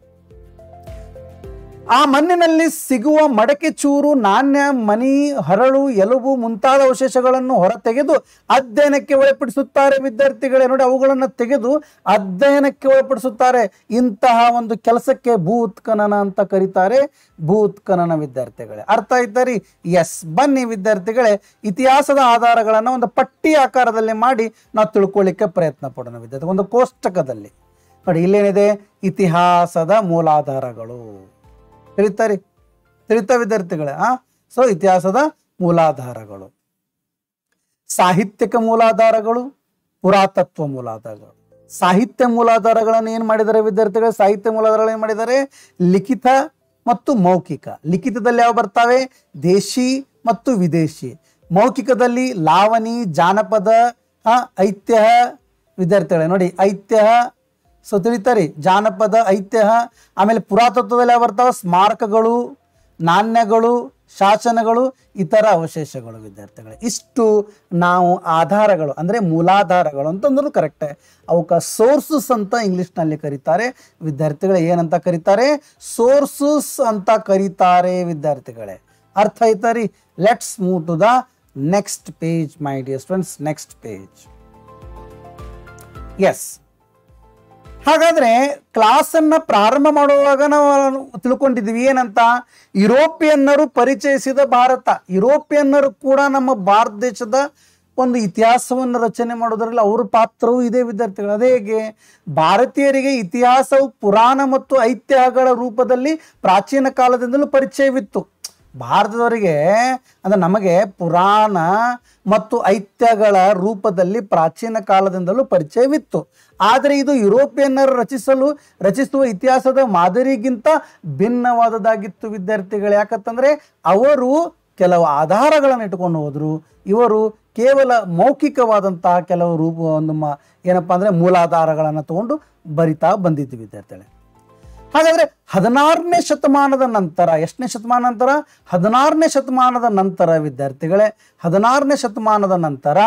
ಆ ಮಣ್ಣಿನಲ್ಲಿ ಸಿಗುವ ಮಡಕೆ ಚೂರು ನಾಣ್ಯ ಮನಿ ಹರಳು ಎಲುಬು ಮುಂತಾದ ಅವಶೇಷಗಳನ್ನು ಹೊರತೆಗೆದು ಅಧ್ಯಯನಕ್ಕೆ ಒಳಪಡಿಸುತ್ತಾರೆ ವಿದ್ಯಾರ್ಥಿಗಳೇ ನೋಡಿ ಅವುಗಳನ್ನು ತೆಗೆದು ಅಧ್ಯಯನಕ್ಕೆ ಒಳಪಡಿಸುತ್ತಾರೆ ಇಂತಹ ಒಂದು ಕೆಲಸಕ್ಕೆ ಭೂ ಉತ್ಖನನ ಅಂತ ಕರೀತಾರೆ ಭೂ ಉತ್ಖನನ ವಿದ್ಯಾರ್ಥಿಗಳೇ ಅರ್ಥ ಆಯ್ತಾ ರೀ ಎಸ್ ಬನ್ನಿ ವಿದ್ಯಾರ್ಥಿಗಳೇ ಇತಿಹಾಸದ ಆಧಾರಗಳನ್ನು ಒಂದು ಪಟ್ಟಿ ಆಕಾರದಲ್ಲಿ ಮಾಡಿ ನಾವು ತಿಳ್ಕೊಳ್ಳಿಕ್ಕೆ ಪ್ರಯತ್ನ ಪಡೋಣ ವಿದ್ಯಾರ್ಥಿ ಒಂದು ಕೋಷ್ಟಕದಲ್ಲಿ ನೋಡಿ ಇಲ್ಲೇನಿದೆ ಇತಿಹಾಸದ ಮೂಲಾಧಾರಗಳು ತಿಳಿತಾರಿ ತಿಳಿತಾ ವಿದ್ಯಾರ್ಥಿಗಳೇ ಆ ಸೊ ಇತಿಹಾಸದ ಮೂಲಾಧಾರಗಳು ಸಾಹಿತ್ಯಿಕ ಮೂಲಾಧಾರಗಳು ಪುರಾತತ್ವ ಮೂಲಾಧಾರಗಳು ಸಾಹಿತ್ಯ ಮೂಲಾಧಾರಗಳನ್ನು ಏನು ಮಾಡಿದ್ದಾರೆ ವಿದ್ಯಾರ್ಥಿಗಳು ಸಾಹಿತ್ಯ ಮೂಲಾಧಾರಗಳು ಏನು ಮಾಡಿದ್ದಾರೆ ಲಿಖಿತ ಮತ್ತು ಮೌಖಿಕ ಲಿಖಿತದಲ್ಲಿ ಯಾವ ಬರ್ತಾವೆ ದೇಶಿ ಮತ್ತು ವಿದೇಶಿ ಮೌಖಿಕದಲ್ಲಿ ಲಾವಣಿ ಜಾನಪದ ಆ, ಐತಿಹ್ಯ ವಿದ್ಯಾರ್ಥಿಗಳೇ ನೋಡಿ ಐತಿಹ್ಯ ಸೊ ತಿಳಿತಾರೆ ಜಾನಪದ ಐತಿಹ್ಯ ಆಮೇಲೆ ಪುರಾತತ್ವದಲ್ಲಿ ಯಾವ ಬರ್ತಾವ ಸ್ಮಾರಕಗಳು ನಾಣ್ಯಗಳು ಶಾಸನಗಳು ಇತರ ಅವಶೇಷಗಳು ವಿದ್ಯಾರ್ಥಿಗಳೇ ಇಷ್ಟು ನಾವು ಆಧಾರಗಳು ಅಂದರೆ ಮೂಲಾಧಾರಗಳು ಅಂತಂದ್ರೂ ಕರೆಕ್ಟೇ ಅವಕ್ಕೆ ಸೋರ್ಸಸ್ ಅಂತ ಇಂಗ್ಲೀಷ್ನಲ್ಲಿ ಕರೀತಾರೆ ವಿದ್ಯಾರ್ಥಿಗಳು ಏನಂತ ಕರೀತಾರೆ ಸೋರ್ಸಸ್ ಅಂತ ಕರೀತಾರೆ ವಿದ್ಯಾರ್ಥಿಗಳೇ ಅರ್ಥ ಆಯ್ತಾ ರೀ let's move to the next page my dear students next page yes ಹಾಗಾದ್ರೆ ಕ್ಲಾಸನ್ನ ಪ್ರಾರಂಭ ಮಾಡುವಾಗ ನಾವು ತಿಳ್ಕೊಂಡಿದ್ವಿ ಏನಂತ ಯುರೋಪಿಯನ್ನರು ಪರಿಚಯಿಸಿದ ಭಾರತ ಯುರೋಪಿಯನ್ನರು ಕೂಡ ನಮ್ಮ ಭಾರತ ದೇಶದ ಒಂದು ಇತಿಹಾಸವನ್ನು ರಚನೆ ಮಾಡೋದ್ರಲ್ಲಿ ಅವ್ರ ಪಾತ್ರವೂ ಇದೆ ವಿದ್ಯಾರ್ಥಿಗಳು ಅದೇ ಹೇಗೆ ಭಾರತೀಯರಿಗೆ ಇತಿಹಾಸವು ಪುರಾಣ ಮತ್ತು ಐತಿಹ್ಯಗಳ ರೂಪದಲ್ಲಿ ಪ್ರಾಚೀನ ಕಾಲದಿಂದಲೂ ಪರಿಚಯವಿತ್ತು ಭಾರತದವರಿಗೆ ಅಂದ್ರೆ ನಮಗೆ ಪುರಾಣ ಮತ್ತು ಐತ್ಯಗಳ ರೂಪದಲ್ಲಿ ಪ್ರಾಚೀನ ಕಾಲದಿಂದಲೂ ಪರಿಚಯವಿತ್ತು ಆದರೆ ಇದು ಯುರೋಪಿಯನ್ನರು ರಚಿಸಲು ರಚಿಸುವ ಇತಿಹಾಸದ ಮಾದರಿಗಿಂತ ಭಿನ್ನವಾದದ್ದಾಗಿತ್ತು ವಿದ್ಯಾರ್ಥಿಗಳು ಯಾಕಂತಂದ್ರೆ ಅವರು ಕೆಲವು ಆಧಾರಗಳನ್ನು ಇಟ್ಕೊಂಡು ಹೋದ್ರು ಇವರು ಕೇವಲ ಮೌಖಿಕವಾದಂತಹ ಕೆಲವು ರೂಪ ಒಂದು ಮ ಏನಪ್ಪಾ ಅಂದ್ರೆ ಮೂಲಾಧಾರಗಳನ್ನು ತಗೊಂಡು ಬರಿತಾ ಬಂದಿದ್ದು ವಿದ್ಯಾರ್ಥಿಗಳೇ ಹಾಗಾದ್ರೆ ಹದಿನಾರನೇ ಶತಮಾನದ ನಂತರ ಎಷ್ಟನೇ ಶತಮಾನ ನಂತರ ಹದಿನಾರನೇ ಶತಮಾನದ ನಂತರ ವಿದ್ಯಾರ್ಥಿಗಳೇ ಹದಿನಾರನೇ ಶತಮಾನದ ನಂತರ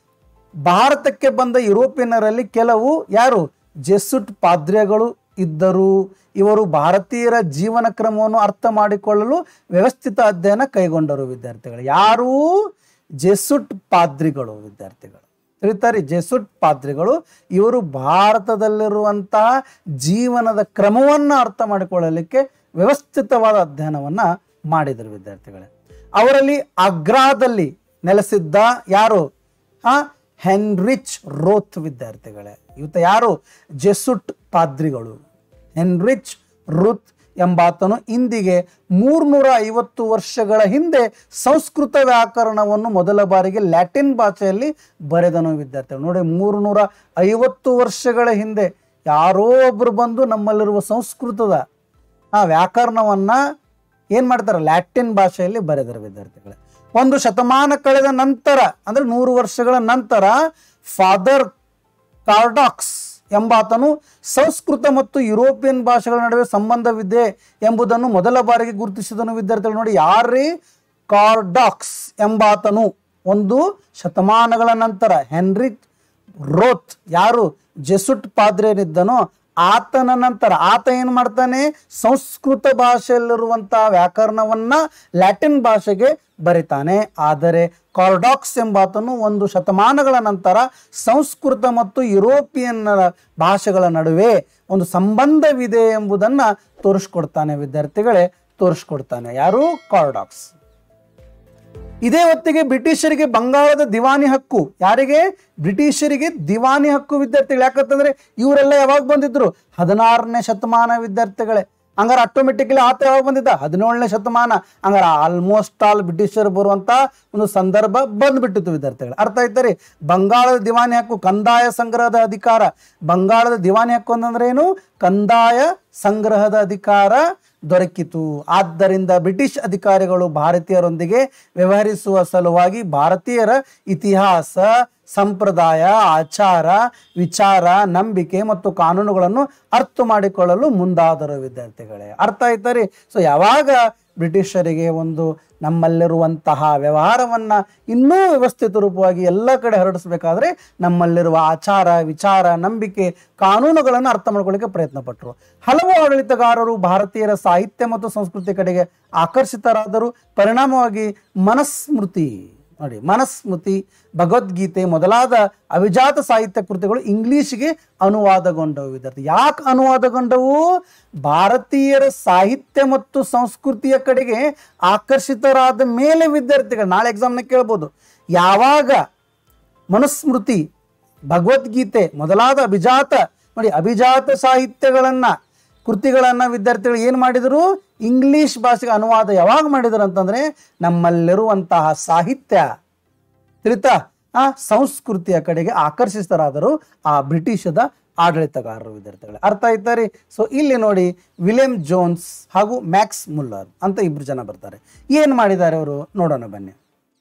ಭಾರತಕ್ಕೆ ಬಂದ ಯುರೋಪಿಯನ್ನರಲ್ಲಿ ಕೆಲವು ಯಾರು ಜೆಸುಟ್ ಪಾದ್ರ್ಯಗಳು ಇದ್ದರು ಇವರು ಭಾರತೀಯರ ಜೀವನ ಕ್ರಮವನ್ನು ಅರ್ಥ ಮಾಡಿಕೊಳ್ಳಲು ವ್ಯವಸ್ಥಿತ ಅಧ್ಯಯನ ಕೈಗೊಂಡರು ವಿದ್ಯಾರ್ಥಿಗಳು ಯಾರು ಜೆಸುಟ್ ಪಾದ್ರಿಗಳು ವಿದ್ಯಾರ್ಥಿಗಳು ತಿಳಿತಾರೆ ಜೆಸುಟ್ ಪಾದ್ರಿಗಳು ಇವರು ಭಾರತದಲ್ಲಿರುವಂತಹ ಜೀವನದ ಕ್ರಮವನ್ನು ಅರ್ಥ ಮಾಡಿಕೊಳ್ಳಲಿಕ್ಕೆ ವ್ಯವಸ್ಥಿತವಾದ ಅಧ್ಯಯನವನ್ನ ಮಾಡಿದರು ವಿದ್ಯಾರ್ಥಿಗಳೇ ಅವರಲ್ಲಿ ಅಗ್ರಾದಲ್ಲಿ ನೆಲೆಸಿದ್ದ ಯಾರು ಆ ಹೆನ್ರಿಚ್ ರೋತ್ ವಿದ್ಯಾರ್ಥಿಗಳೇ ಇವತ್ತು ಯಾರು ಜೆಸುಟ್ ಪಾದ್ರಿಗಳು ಹೆನ್ರಿಚ್ ರುತ್ ಎಂಬಾತನು ಇಂದಿಗೆ ಮೂರ್ನೂರ ಐವತ್ತು ವರ್ಷಗಳ ಹಿಂದೆ ಸಂಸ್ಕೃತ ವ್ಯಾಕರಣವನ್ನು ಮೊದಲ ಬಾರಿಗೆ ಲ್ಯಾಟಿನ್ ಭಾಷೆಯಲ್ಲಿ ಬರೆದನು ವಿದ್ಯಾರ್ಥಿಗಳು ನೋಡಿ ಮೂರ್ನೂರ ಐವತ್ತು ವರ್ಷಗಳ ಹಿಂದೆ ಯಾರೋ ಒಬ್ರು ಬಂದು ನಮ್ಮಲ್ಲಿರುವ ಸಂಸ್ಕೃತದ ಆ ವ್ಯಾಕರಣವನ್ನ ಏನ್ ಮಾಡ್ತಾರೆ ಲ್ಯಾಟಿನ್ ಭಾಷೆಯಲ್ಲಿ ಬರೆದರು ವಿದ್ಯಾರ್ಥಿಗಳೇ ಒಂದು ಶತಮಾನ ಕಳೆದ ನಂತರ ಅಂದ್ರೆ ನೂರು ವರ್ಷಗಳ ನಂತರ ಫಾದರ್ ಕಾರ್ಡಾಕ್ಸ್ ಎಂಬಾತನು ಸಂಸ್ಕೃತ ಮತ್ತು ಯುರೋಪಿಯನ್ ಭಾಷೆಗಳ ನಡುವೆ ಸಂಬಂಧವಿದೆ ಎಂಬುದನ್ನು ಮೊದಲ ಬಾರಿಗೆ ಗುರುತಿಸಿದನು ವಿದ್ಯಾರ್ಥಿಗಳು ನೋಡಿ ಯಾರೇ ಕಾರ್ಡಾಕ್ಸ್ ಎಂಬಾತನು ಒಂದು ಶತಮಾನಗಳ ನಂತರ ಹೆನ್ರಿಕ್ ರೋತ್ ಯಾರು ಜೆಸುಟ್ ಪಾದ್ರೇನಿದ್ದನೋ ಆತನ ನಂತರ ಆತ ಏನು ಮಾಡ್ತಾನೆ ಸಂಸ್ಕೃತ ಭಾಷೆಯಲ್ಲಿರುವಂತಹ ವ್ಯಾಕರಣವನ್ನ ಲ್ಯಾಟಿನ್ ಭಾಷೆಗೆ ಬರಿತಾನೆ ಆದರೆ ಕಾರ್ಡಾಕ್ಸ್ ಎಂಬಾತನು ಒಂದು ಶತಮಾನಗಳ ನಂತರ ಸಂಸ್ಕೃತ ಮತ್ತು ಯುರೋಪಿಯನ್ ಭಾಷೆಗಳ ನಡುವೆ ಒಂದು ಸಂಬಂಧವಿದೆ ಎಂಬುದನ್ನ ತೋರಿಸ್ಕೊಡ್ತಾನೆ ವಿದ್ಯಾರ್ಥಿಗಳೇ ತೋರಿಸ್ಕೊಡ್ತಾನೆ ಯಾರು ಕಾರ್ಡಾಕ್ಸ್ ಇದೇ ಹೊತ್ತಿಗೆ ಬ್ರಿಟಿಷರಿಗೆ ಬಂಗಾಳದ ದಿವಾನಿ ಹಕ್ಕು ಯಾರಿಗೆ ಬ್ರಿಟಿಷರಿಗೆ ದಿವಾನಿ ಹಕ್ಕು ವಿದ್ಯಾರ್ಥಿಗಳು ಯಾಕಂತಂದ್ರೆ ಇವರೆಲ್ಲ ಯಾವಾಗ ಬಂದಿದ್ರು ಹದಿನಾರನೇ ಶತಮಾನ ವಿದ್ಯಾರ್ಥಿಗಳೇ ಹಂಗಾರೆ ಆಟೋಮೆಟಿಕ್ಲಿ ಆತ ಯಾವಾಗ ಬಂದಿದ್ದ ಹದಿನೇಳನೇ ಶತಮಾನ ಹಂಗಾರೆ ಆಲ್ಮೋಸ್ಟ್ ಆಲ್ ಬ್ರಿಟಿಷರು ಬರುವಂತ ಒಂದು ಸಂದರ್ಭ ಬಂದ್ಬಿಟ್ಟಿತ್ತು ವಿದ್ಯಾರ್ಥಿಗಳು ಅರ್ಥ ಆಯ್ತರಿ ಬಂಗಾಳದ ದಿವಾನಿ ಹಕ್ಕು ಕಂದಾಯ ಸಂಗ್ರಹದ ಅಧಿಕಾರ ಬಂಗಾಳದ ದಿವಾನಿ ಹಕ್ಕು ಅಂತಂದ್ರೆ ಏನು ಕಂದಾಯ ಸಂಗ್ರಹದ ಅಧಿಕಾರ ದೊರಕಿತು ಆದ್ದರಿಂದ ಬ್ರಿಟಿಷ್ ಅಧಿಕಾರಿಗಳು ಭಾರತೀಯರೊಂದಿಗೆ ವ್ಯವಹರಿಸುವ ಸಲುವಾಗಿ ಭಾರತೀಯರ ಇತಿಹಾಸ ಸಂಪ್ರದಾಯ ಆಚಾರ ವಿಚಾರ ನಂಬಿಕೆ ಮತ್ತು ಕಾನೂನುಗಳನ್ನು ಅರ್ಥ ಮಾಡಿಕೊಳ್ಳಲು ಮುಂದಾದರು ವಿದ್ಯಾರ್ಥಿಗಳೇ ಅರ್ಥ ಆಯ್ತರಿ ಸೊ ಯಾವಾಗ ಬ್ರಿಟಿಷರಿಗೆ ಒಂದು ನಮ್ಮಲ್ಲಿರುವಂತಹ ವ್ಯವಹಾರವನ್ನ ಇನ್ನೂ ವ್ಯವಸ್ಥಿತ ರೂಪವಾಗಿ ಎಲ್ಲ ಕಡೆ ಹರಡಿಸಬೇಕಾದ್ರೆ ನಮ್ಮಲ್ಲಿರುವ ಆಚಾರ ವಿಚಾರ ನಂಬಿಕೆ ಕಾನೂನುಗಳನ್ನು ಅರ್ಥ ಮಾಡ್ಕೊಳ್ಳಿಕ್ಕೆ ಪ್ರಯತ್ನ ಪಟ್ಟರು ಹಲವು ಆಡಳಿತಗಾರರು ಭಾರತೀಯರ ಸಾಹಿತ್ಯ ಮತ್ತು ಸಂಸ್ಕೃತಿ ಕಡೆಗೆ ಆಕರ್ಷಿತರಾದರು ಪರಿಣಾಮವಾಗಿ ಮನಸ್ಮೃತಿ ನೋಡಿ ಮನಸ್ಮೃತಿ ಭಗವದ್ಗೀತೆ ಮೊದಲಾದ ಅವಿಜಾತ ಸಾಹಿತ್ಯ ಕೃತಿಗಳು ಇಂಗ್ಲಿಷ್ಗೆ ಅನುವಾದಗೊಂಡವು ವಿದ್ಯಾರ್ಥಿ ಯಾಕೆ ಅನುವಾದಗೊಂಡವು ಭಾರತೀಯರ ಸಾಹಿತ್ಯ ಮತ್ತು ಸಂಸ್ಕೃತಿಯ ಕಡೆಗೆ ಆಕರ್ಷಿತರಾದ ಮೇಲೆ ವಿದ್ಯಾರ್ಥಿಗಳು ನಾಳೆ ಎಕ್ಸಾಮ್ನ ಕೇಳ್ಬೋದು ಯಾವಾಗ ಮನುಸ್ಮೃತಿ ಭಗವದ್ಗೀತೆ ಮೊದಲಾದ ಅಭಿಜಾತ ನೋಡಿ ಅಭಿಜಾತ ಸಾಹಿತ್ಯಗಳನ್ನ ಕೃತಿಗಳನ್ನ ವಿದ್ಯಾರ್ಥಿಗಳು ಏನು ಮಾಡಿದರು ಇಂಗ್ಲಿಷ್ ಭಾಷೆಗೆ ಅನುವಾದ ಯಾವಾಗ ಮಾಡಿದರು ಅಂತಂದ್ರೆ ನಮ್ಮಲ್ಲಿರುವಂತಹ ಸಾಹಿತ್ಯ ತಿಳಿತಾ ಆ ಸಂಸ್ಕೃತಿಯ ಕಡೆಗೆ ಆಕರ್ಷಿತರಾದರು ಆ ಬ್ರಿಟಿಷದ ಆಡಳಿತಗಾರರು ವಿದ್ಯಾರ್ಥಿಗಳು ಅರ್ಥ ಆಯ್ತಾರೆ ಸೊ ಇಲ್ಲಿ ನೋಡಿ ವಿಲಿಯಂ ಜೋನ್ಸ್ ಹಾಗೂ ಮ್ಯಾಕ್ಸ್ ಮುಲ್ಲರ್ ಅಂತ ಇಬ್ರು ಜನ ಬರ್ತಾರೆ ಏನು ಮಾಡಿದ್ದಾರೆ ಅವರು ನೋಡೋಣ ಬನ್ನಿ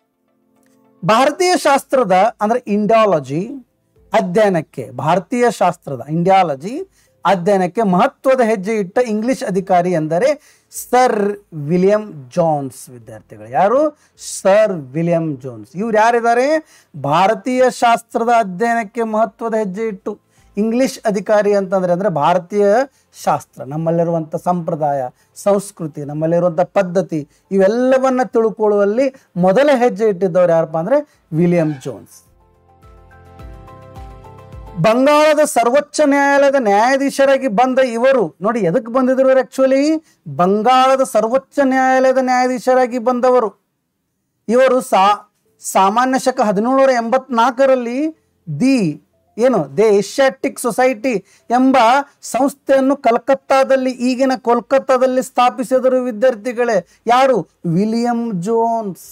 ಭಾರತೀಯ ಶಾಸ್ತ್ರದ ಅಂದ್ರೆ ಇಂಡಿಯಾಲಜಿ ಅಧ್ಯಯನಕ್ಕೆ ಭಾರತೀಯ ಶಾಸ್ತ್ರದ ಇಂಡಿಯಾಲಜಿ ಅಧ್ಯಯನಕ್ಕೆ ಮಹತ್ವದ ಹೆಜ್ಜೆ ಇಟ್ಟ ಇಂಗ್ಲಿಷ್ ಅಧಿಕಾರಿ ಎಂದರೆ ಸರ್ ವಿಲಿಯಂ ಜೋನ್ಸ್ ವಿದ್ಯಾರ್ಥಿಗಳು ಯಾರು ಸರ್ ವಿಲಿಯಂ ಜೋನ್ಸ್ ಇವ್ರು ಯಾರಿದ್ದಾರೆ ಭಾರತೀಯ ಶಾಸ್ತ್ರದ ಅಧ್ಯಯನಕ್ಕೆ ಮಹತ್ವದ ಹೆಜ್ಜೆ ಇಟ್ಟು ಇಂಗ್ಲಿಷ್ ಅಧಿಕಾರಿ ಅಂತಂದ್ರೆ ಅಂದ್ರೆ ಭಾರತೀಯ ಶಾಸ್ತ್ರ ನಮ್ಮಲ್ಲಿರುವಂಥ ಸಂಪ್ರದಾಯ ಸಂಸ್ಕೃತಿ ನಮ್ಮಲ್ಲಿರುವಂಥ ಪದ್ಧತಿ ಇವೆಲ್ಲವನ್ನ ತಿಳ್ಕೊಳ್ಳುವಲ್ಲಿ ಮೊದಲ ಹೆಜ್ಜೆ ಇಟ್ಟಿದ್ದವ್ರು ಯಾರಪ್ಪ ಅಂದ್ರೆ ವಿಲಿಯಂ ಜೋನ್ಸ್ ಬಂಗಾಳದ ಸರ್ವೋಚ್ಚ ನ್ಯಾಯಾಲಯದ ನ್ಯಾಯಾಧೀಶರಾಗಿ ಬಂದ ಇವರು ನೋಡಿ ಎದಕ್ಕೆ ಬಂದಿದ್ರು ಆಕ್ಚುಲಿ ಬಂಗಾಳದ ಸರ್ವೋಚ್ಚ ನ್ಯಾಯಾಲಯದ ನ್ಯಾಯಾಧೀಶರಾಗಿ ಬಂದವರು ಇವರು ಸಾ ಸಾಮಾನ್ಯ ಶಕ ಹದಿನೇಳನೂರ ಎಂಬತ್ನಾಲ್ಕರಲ್ಲಿ ದಿ ಏನು ದಿ ಏಷ್ಯಾಟಿಕ್ ಸೊಸೈಟಿ ಎಂಬ ಸಂಸ್ಥೆಯನ್ನು ಕಲ್ಕತ್ತಾದಲ್ಲಿ ಈಗಿನ ಕೋಲ್ಕತ್ತಾದಲ್ಲಿ ಸ್ಥಾಪಿಸಿದರು ವಿದ್ಯಾರ್ಥಿಗಳೇ ಯಾರು ವಿಲಿಯಂ ಜೋನ್ಸ್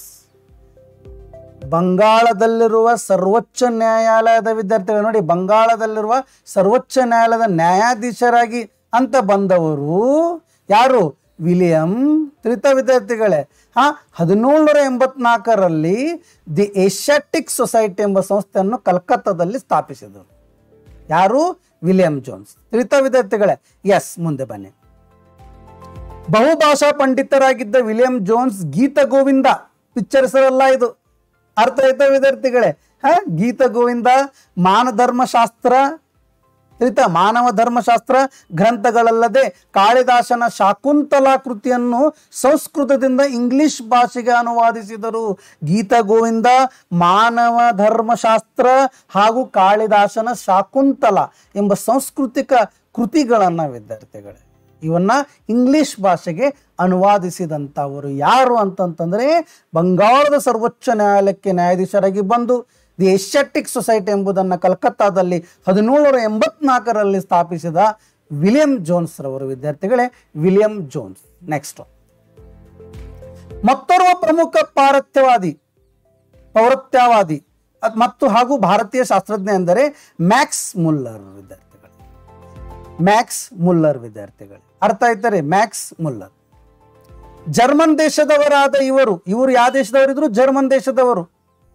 ಬಂಗಾಳದಲ್ಲಿರುವ ಸರ್ವೋಚ್ಚ ನ್ಯಾಯಾಲಯದ ವಿದ್ಯಾರ್ಥಿಗಳು ನೋಡಿ ಬಂಗಾಳದಲ್ಲಿರುವ ಸರ್ವೋಚ್ಚ ನ್ಯಾಯಾಲಯದ ನ್ಯಾಯಾಧೀಶರಾಗಿ ಅಂತ ಬಂದವರು ಯಾರು ವಿಲಿಯಂ ತಿಳಿತ ವಿದ್ಯಾರ್ಥಿಗಳೇ ಹಾ ಹದಿನೇಳನೂರ ಎಂಬತ್ನಾಲ್ಕರಲ್ಲಿ ದಿ ಏಷ್ಯಾಟಿಕ್ ಸೊಸೈಟಿ ಎಂಬ ಸಂಸ್ಥೆಯನ್ನು ಕಲ್ಕತ್ತಾದಲ್ಲಿ ಸ್ಥಾಪಿಸಿದರು ಯಾರು ವಿಲಿಯಂ ಜೋನ್ಸ್ ತಿಳಿತ ವಿದ್ಯಾರ್ಥಿಗಳೇ ಎಸ್ ಮುಂದೆ ಬನ್ನಿ ಬಹುಭಾಷಾ ಪಂಡಿತರಾಗಿದ್ದ William Jones Gita Govinda picture ಹೆಸರಲ್ಲ ಇದು ಅರ್ಥ ಆಯ್ತಾ ವಿದ್ಯಾರ್ಥಿಗಳೇ ಹ ಗೀತ ಗೋವಿಂದ ಮಾನಧರ್ಮಶಾಸ್ತ್ರ ತಿಳಿತ ಮಾನವ ಧರ್ಮಶಾಸ್ತ್ರ ಗ್ರಂಥಗಳಲ್ಲದೆ ಕಾಳಿದಾಸನ ಶಾಕುಂತಲಾ ಕೃತಿಯನ್ನು ಸಂಸ್ಕೃತದಿಂದ ಇಂಗ್ಲಿಷ್ ಭಾಷೆಗೆ ಅನುವಾದಿಸಿದರು ಗೀತ ಗೋವಿಂದ ಮಾನವ ಧರ್ಮಶಾಸ್ತ್ರ ಹಾಗೂ ಕಾಳಿದಾಸನ ಶಾಕುಂತಲ ಎಂಬ ಸಾಂಸ್ಕೃತಿಕ ಕೃತಿಗಳನ್ನ ವಿದ್ಯಾರ್ಥಿಗಳೇ ಇವನ್ನ ಇಂಗ್ಲಿಷ್ ಭಾಷೆಗೆ ಅನುವಾದಿಸಿದಂಥವರು ಯಾರು ಅಂತಂತಂದ್ರೆ ಬಂಗಾಳದ ಸರ್ವೋಚ್ಚ ನ್ಯಾಯಾಲಯಕ್ಕೆ ನ್ಯಾಯಾಧೀಶರಾಗಿ ಬಂದು ದಿ ಏಷ್ಯಾಟಿಕ್ ಸೊಸೈಟಿ ಎಂಬುದನ್ನು ಕಲ್ಕತ್ತಾದಲ್ಲಿ ಹದಿನೇಳನೂರ ಎಂಬತ್ನಾಲ್ಕರಲ್ಲಿ ಸ್ಥಾಪಿಸಿದ ವಿಲಿಯಂ ಜೋನ್ಸ್ ರವರು ವಿದ್ಯಾರ್ಥಿಗಳೇ ವಿಲಿಯಂ ಜೋನ್ಸ್ ನೆಕ್ಸ್ಟ್ ಮತ್ತೋರ್ವ ಪ್ರಮುಖ ಪಾರತ್ಯವಾದಿ ಪೌರತ್ಯವಾದಿ ಅದ್- ಮತ್ತು ಹಾಗೂ ಭಾರತೀಯ ಶಾಸ್ತ್ರಜ್ಞ ಎಂದರೆ ಮ್ಯಾಕ್ಸ್ ಮುಲ್ಲರ್ ವಿದ್ಯಾರ್ಥಿಗಳು ಮ್ಯಾಕ್ಸ್ ಮುಲ್ಲರ್ ವಿದ್ಯಾರ್ಥಿಗಳು ಅರ್ಥ ಆಯ್ತಾರೆ ಮ್ಯಾಕ್ಸ್ ಮುಲ್ಲರ್ ಜರ್ಮನ್ ದೇಶದವರಾದ ಇವರು ಇವರು ಯಾವ ದೇಶದವರಿದ್ರು ಜರ್ಮನ್ ದೇಶದವರು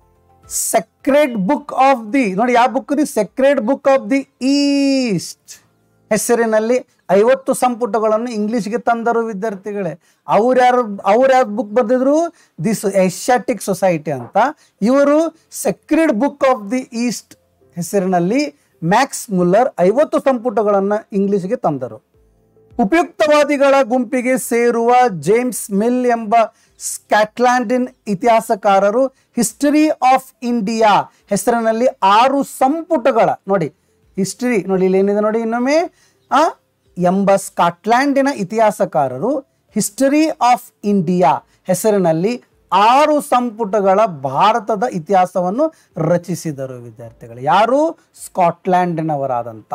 ಸೆಕ್ರೆಡ್ ಬುಕ್ ಆಫ್ ದಿ ನೋಡಿ ಯಾವ book the Sacred book of the East ಹೆಸರಿನಲ್ಲಿ ಐವತ್ತು ಸಂಪುಟಗಳನ್ನು ಇಂಗ್ಲಿಷ್ಗೆ ತಂದರು ವಿದ್ಯಾರ್ಥಿಗಳೇ ಅವ್ರು ಯಾರು ಅವ್ರು ಯಾವ್ದು ಬುಕ್ ಬರೆದಿದ್ರು ದಿಸ್ ಏಷ್ಯಾಟಿಕ್ ಸೊಸೈಟಿ ಅಂತ ಇವರು sacred book of the East ಹೆಸರಿನಲ್ಲಿ ಮ್ಯಾಕ್ಸ್ ಮುಲ್ಲರ್ ಐವತ್ತು ಸಂಪುಟಗಳನ್ನು ಇಂಗ್ಲಿಷ್ಗೆ ತಂದರು ಉಪಯುಕ್ತವಾದಿಗಳ ಗುಂಪಿಗೆ ಸೇರುವ ಜೇಮ್ಸ್ ಮಿಲ್ ಎಂಬ ಸ್ಕಾಟ್ಲ್ಯಾಂಡಿನ್ ಇತಿಹಾಸಕಾರರು ಹಿಸ್ಟರಿ ಆಫ್ ಇಂಡಿಯಾ ಹೆಸರಿನಲ್ಲಿ ಆರು ಸಂಪುಟಗಳ ನೋಡಿ ಹಿಸ್ಟರಿ ನೋಡಿ ಇಲ್ಲಿ ಏನಿದೆ ನೋಡಿ ಇನ್ನೊಮ್ಮೆ ಆ ಎಂಬ ಸ್ಕಾಟ್ಲ್ಯಾಂಡಿನ ಇತಿಹಾಸಕಾರರು ಹಿಸ್ಟರಿ ಆಫ್ ಇಂಡಿಯಾ ಹೆಸರಿನಲ್ಲಿ ಆರು ಸಂಪುಟಗಳ ಭಾರತದ ಇತಿಹಾಸವನ್ನು ರಚಿಸಿದರು ವಿದ್ಯಾರ್ಥಿಗಳು ಯಾರು ಸ್ಕಾಟ್ಲ್ಯಾಂಡಿನವರಾದಂಥ